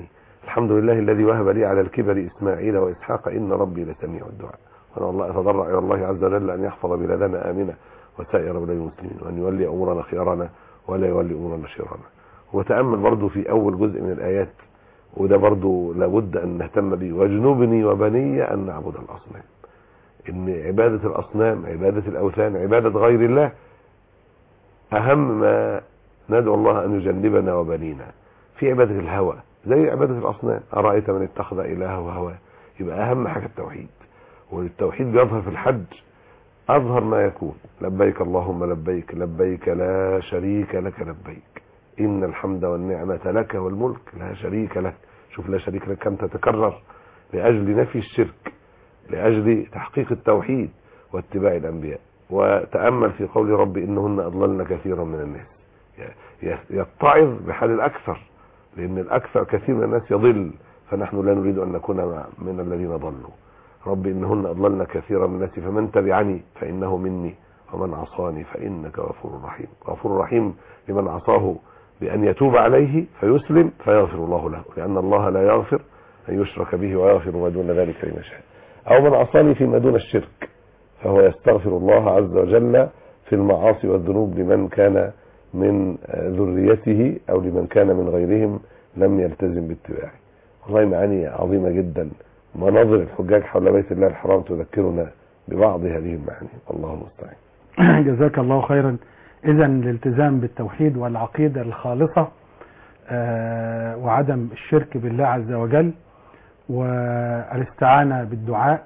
الحمد لله الذي وهب لي على الكبر إسماعيل وإسحاق إن ربي لسميع الدعاء وأنا والله أتضرع إلى الله عز وجل أن يحفظ بلادنا آمنة وسائر بلاد المسلمين وأن يولي أمورنا خيارنا ولا يولي أمورنا شرارنا وتأمل برضو في أول جزء من الآيات وده برضو لابد أن نهتم به واجنبني وبني أن نعبد الأصنام إن عبادة الأصنام عبادة الأوثان عبادة غير الله أهم ما ندعو الله أن يجنبنا وبنينا في عبادة الهوى زي عبادة الأصنام أرأيت من اتخذ إلهه هواه يبقى أهم حاجة التوحيد والتوحيد بيظهر في الحج أظهر ما يكون لبيك اللهم لبيك لبيك لا شريك لك لبيك إن الحمد والنعمة لك والملك لا شريك لك شوف لا شريك لك كم تتكرر لأجل نفي الشرك لأجل تحقيق التوحيد واتباع الأنبياء وتأمل في قول ربي إنهن أضللن كثيرا من الناس يتعظ بحال الأكثر لأن الأكثر كثير من الناس يضل فنحن لا نريد أن نكون من الذين ضلوا ربي إنهن أضللن كثيرا من الناس فمن تبعني فإنه مني ومن عصاني فإنك غفور رحيم غفور رحيم لمن عصاه بأن يتوب عليه فيسلم فيغفر الله له لأن الله لا يغفر أن يشرك به ويغفر ما دون ذلك لمن شاء أو من عصاني فيما دون الشرك فهو يستغفر الله عز وجل في المعاصي والذنوب لمن كان من ذريته أو لمن كان من غيرهم لم يلتزم باتباعه والله معاني عظيمة جدا مناظر الحجاج حول بيت الله الحرام تذكرنا ببعض هذه المعاني والله المستعان جزاك الله خيرا إذا الالتزام بالتوحيد والعقيدة الخالصة آه وعدم الشرك بالله عز وجل والاستعانة بالدعاء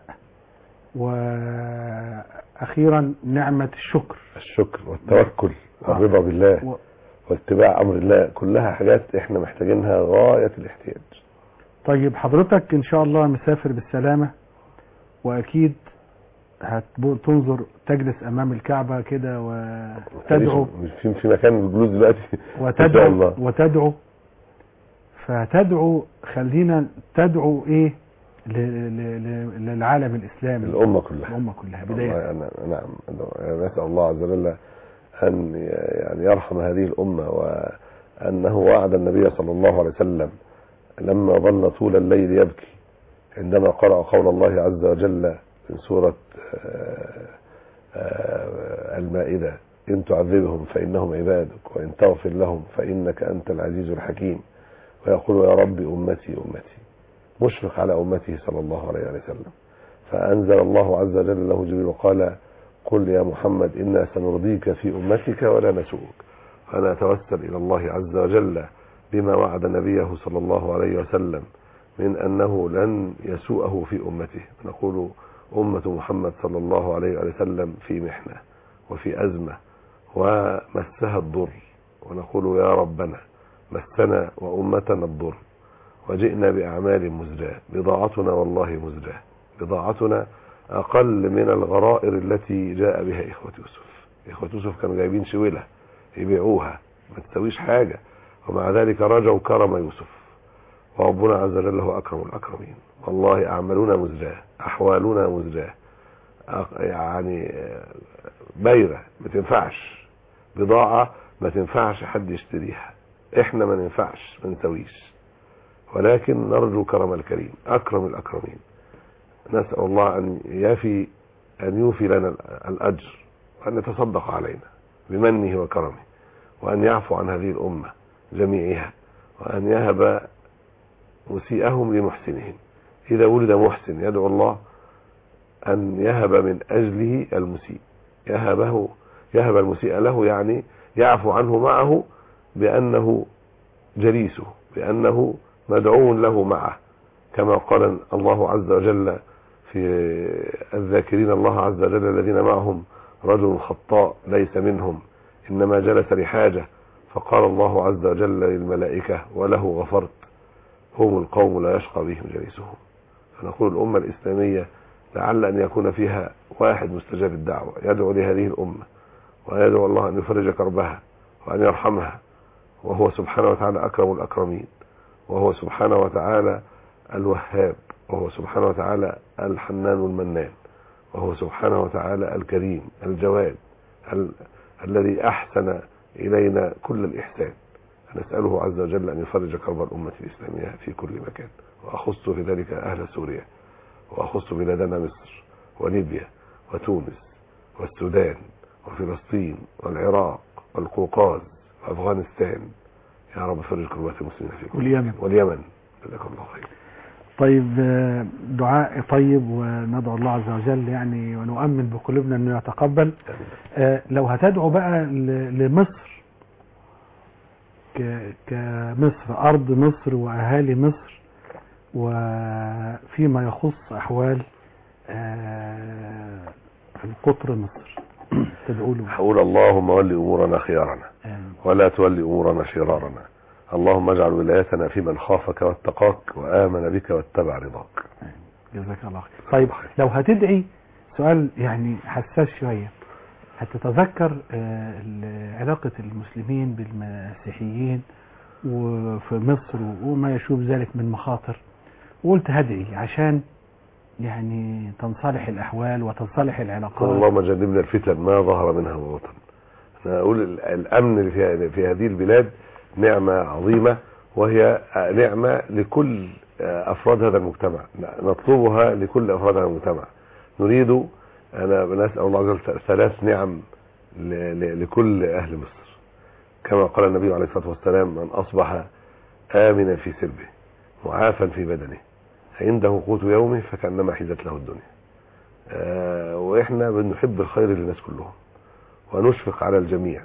وأخيرا نعمة الشكر الشكر والتوكل والرضا بالله واتباع أمر الله كلها حاجات احنا محتاجينها غاية الاحتياج طيب حضرتك ان شاء الله مسافر بالسلامة واكيد هتنظر تجلس امام الكعبة كده وتدعو في في مكان الجلوس دلوقتي وتدعو الله. وتدعو فتدعو خلينا تدعو ايه للعالم الاسلامي الامه كلها الامه كلها بدايه نعم نسال الله عز وجل ان يعني يرحم هذه الامه وانه وعد النبي صلى الله عليه وسلم لما ظل طول الليل يبكي عندما قرأ قول الله عز وجل في سورة المائدة إن تعذبهم فإنهم عبادك وإن تغفر لهم فإنك أنت العزيز الحكيم ويقول يا رب أمتي أمتي مشفق على أمته صلى الله عليه وسلم فأنزل الله عز وجل له جبريل وقال قل يا محمد إنا سنرضيك في أمتك ولا نسوءك فأنا أتوسل إلى الله عز وجل بما وعد نبيه صلى الله عليه وسلم من أنه لن يسوءه في أمته نقول أمة محمد صلى الله عليه وسلم في محنة وفي أزمة ومسها الضر ونقول يا ربنا مسنا وأمتنا الضر وجئنا بأعمال مزجاة بضاعتنا والله مزجاة بضاعتنا أقل من الغرائر التي جاء بها إخوة يوسف إخوة يوسف كانوا جايبين شويلة يبيعوها ما تسويش حاجة ومع ذلك رجوا كرم يوسف وربنا عز وجل هو أكرم الأكرمين والله أعمالنا مزجاة أحوالنا مزجاة يعني بايرة ما تنفعش بضاعة ما تنفعش حد يشتريها احنا ما ننفعش ما نسويش ولكن نرجو كرم الكريم أكرم الأكرمين نسأل الله أن يفي أن يوفي لنا الأجر وأن يتصدق علينا بمنه وكرمه وأن يعفو عن هذه الأمة جميعها وأن يهب مسيئهم لمحسنهم إذا ولد محسن يدعو الله أن يهب من أجله المسيء يهبه يهب المسيء له يعني يعفو عنه معه بأنه جليسه بأنه مدعو له معه كما قال الله عز وجل في الذاكرين الله عز وجل الذين معهم رجل خطاء ليس منهم إنما جلس لحاجة فقال الله عز وجل للملائكة وله غفرت هم القوم لا يشقى بهم جليسهم فنقول الأمة الإسلامية لعل أن يكون فيها واحد مستجاب الدعوة يدعو لهذه الأمة ويدعو الله أن يفرج كربها وأن يرحمها وهو سبحانه وتعالى أكرم الأكرمين وهو سبحانه وتعالى الوهاب وهو سبحانه وتعالى الحنان المنان وهو سبحانه وتعالى الكريم الجواد ال... الذي أحسن إلينا كل الإحسان نسأله عز وجل أن يفرج كرب الأمة الإسلامية في كل مكان وأخص في ذلك أهل سوريا وأخص بلادنا مصر وليبيا وتونس والسودان وفلسطين والعراق والقوقاز وأفغانستان يا رب فرج كربات المسلمين في كل واليمن. واليمن جزاكم الله خير طيب آه، دعاء طيب وندعو الله عز وجل يعني ونؤمن بقلوبنا انه يتقبل آه، لو هتدعو بقى ل- لمصر ك- كمصر ارض مصر واهالي مصر وفيما يخص احوال آه، القطر مصر تدعو له حول اللهم ول أمورنا خيارنا ولا تول أمورنا شرارنا اللهم اجعل ولايتنا في من خافك واتقاك وآمن بك واتبع رضاك جزاك الله خير طيب لو هتدعي سؤال يعني حساس شوية هتتذكر آه، ال- علاقة المسلمين بالمسيحيين وفي مصر وما يشوب ذلك من مخاطر وقلت هدعي عشان يعني تنصلح الأحوال وتنصلح العلاقات اللهم جنبنا الفتن ما ظهر منها وبطن انا اقول ال- الامن اللي في في هذه البلاد نعمه عظيمه وهي نعمه لكل افراد هذا المجتمع نطلبها لكل افراد هذا المجتمع نريد انا بنسال الله عز وجل ثلاث نعم ل- ل- لكل اهل مصر كما قال النبي عليه الصلاه والسلام من اصبح امنا في سربه معافا في بدنه عنده قوت يومه فكانما حيزت له الدنيا آه، واحنا بنحب الخير للناس كلهم ونشفق على الجميع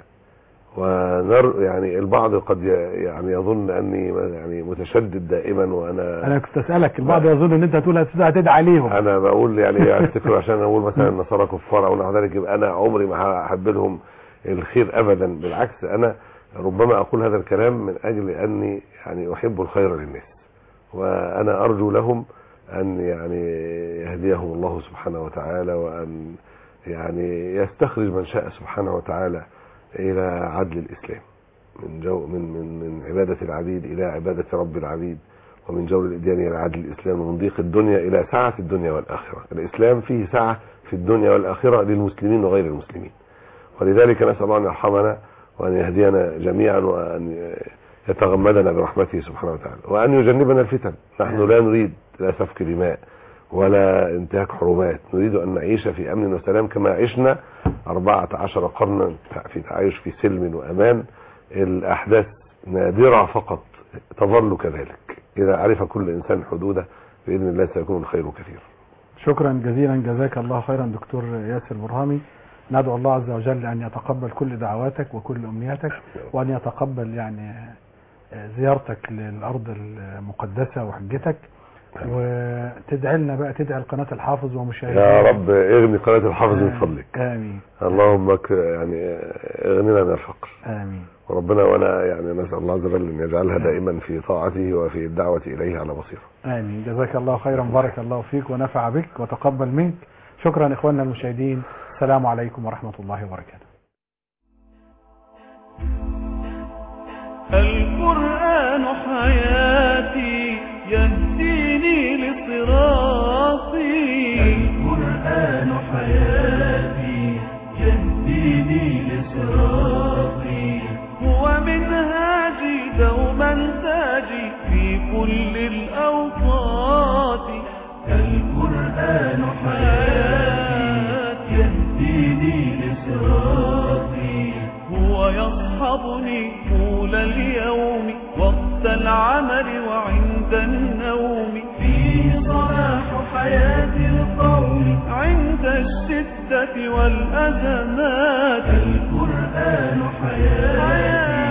ونر يعني البعض قد ي- يعني يظن اني يعني متشدد دائما وانا أنا كنت أسألك البعض يظن إن أنت هتقول هتدعي عليهم انا بقول يعني افتكر عشان اقول مثلا النصارى كفار او نحو ذلك يبقى انا عمري ما هحب لهم الخير ابدا بالعكس انا ربما اقول هذا الكلام من اجل اني يعني احب الخير للناس وانا ارجو لهم ان يعني يهديهم الله سبحانه وتعالى وان يعني يستخرج من شاء سبحانه وتعالى الى عدل الاسلام من جو من من من عباده العبيد الى عباده رب العبيد ومن جور الإديان إلى عدل الإسلام ومن ضيق الدنيا إلى سعة الدنيا والآخرة الإسلام فيه سعة في الدنيا والآخرة للمسلمين وغير المسلمين ولذلك نسأل الله أن يرحمنا وأن يهدينا جميعا وأن يتغمدنا برحمته سبحانه وتعالى وأن يجنبنا الفتن نحن لا نريد لا سفك دماء ولا انتهاك حرمات نريد أن نعيش في أمن وسلام كما عشنا 14 قرنا في تعايش في سلم وأمان الأحداث نادرة فقط تظل كذلك إذا عرف كل إنسان حدوده بإذن الله سيكون الخير كثير شكرا جزيلا جزاك الله خيرا دكتور ياسر برهامي ندعو الله عز وجل أن يتقبل كل دعواتك وكل أمنياتك وأن يتقبل يعني آه، زيارتك للأرض المقدسة وحجتك وتدعي لنا بقى تدعي لقناة الحافظ ومشاهدينا يا رب اغني قناة الحافظ من فضلك آمين اللهم ك- يعني اغننا من الفقر آمين وربنا وانا يعني نسأل الله عز وجل ان يجعلها دائما في طاعته وفي الدعوة اليه على بصيرة آمين جزاك الله خيرا بارك الله فيك ونفع بك وتقبل منك شكرا إخواننا المشاهدين السلام عليكم ورحمة الله وبركاته القرآن حياتي يهديني لصراطي القرآن حياتي يهديني لصراطي هو منهاجي دوما تاجي في كل الأوقات القرآن حياتي يهديني لصراطي هو يصحبني طول اليوم وقت العمل وعند النوم فيه صلاح حياة القوم عند الشدة والأزمات القرآن حياتي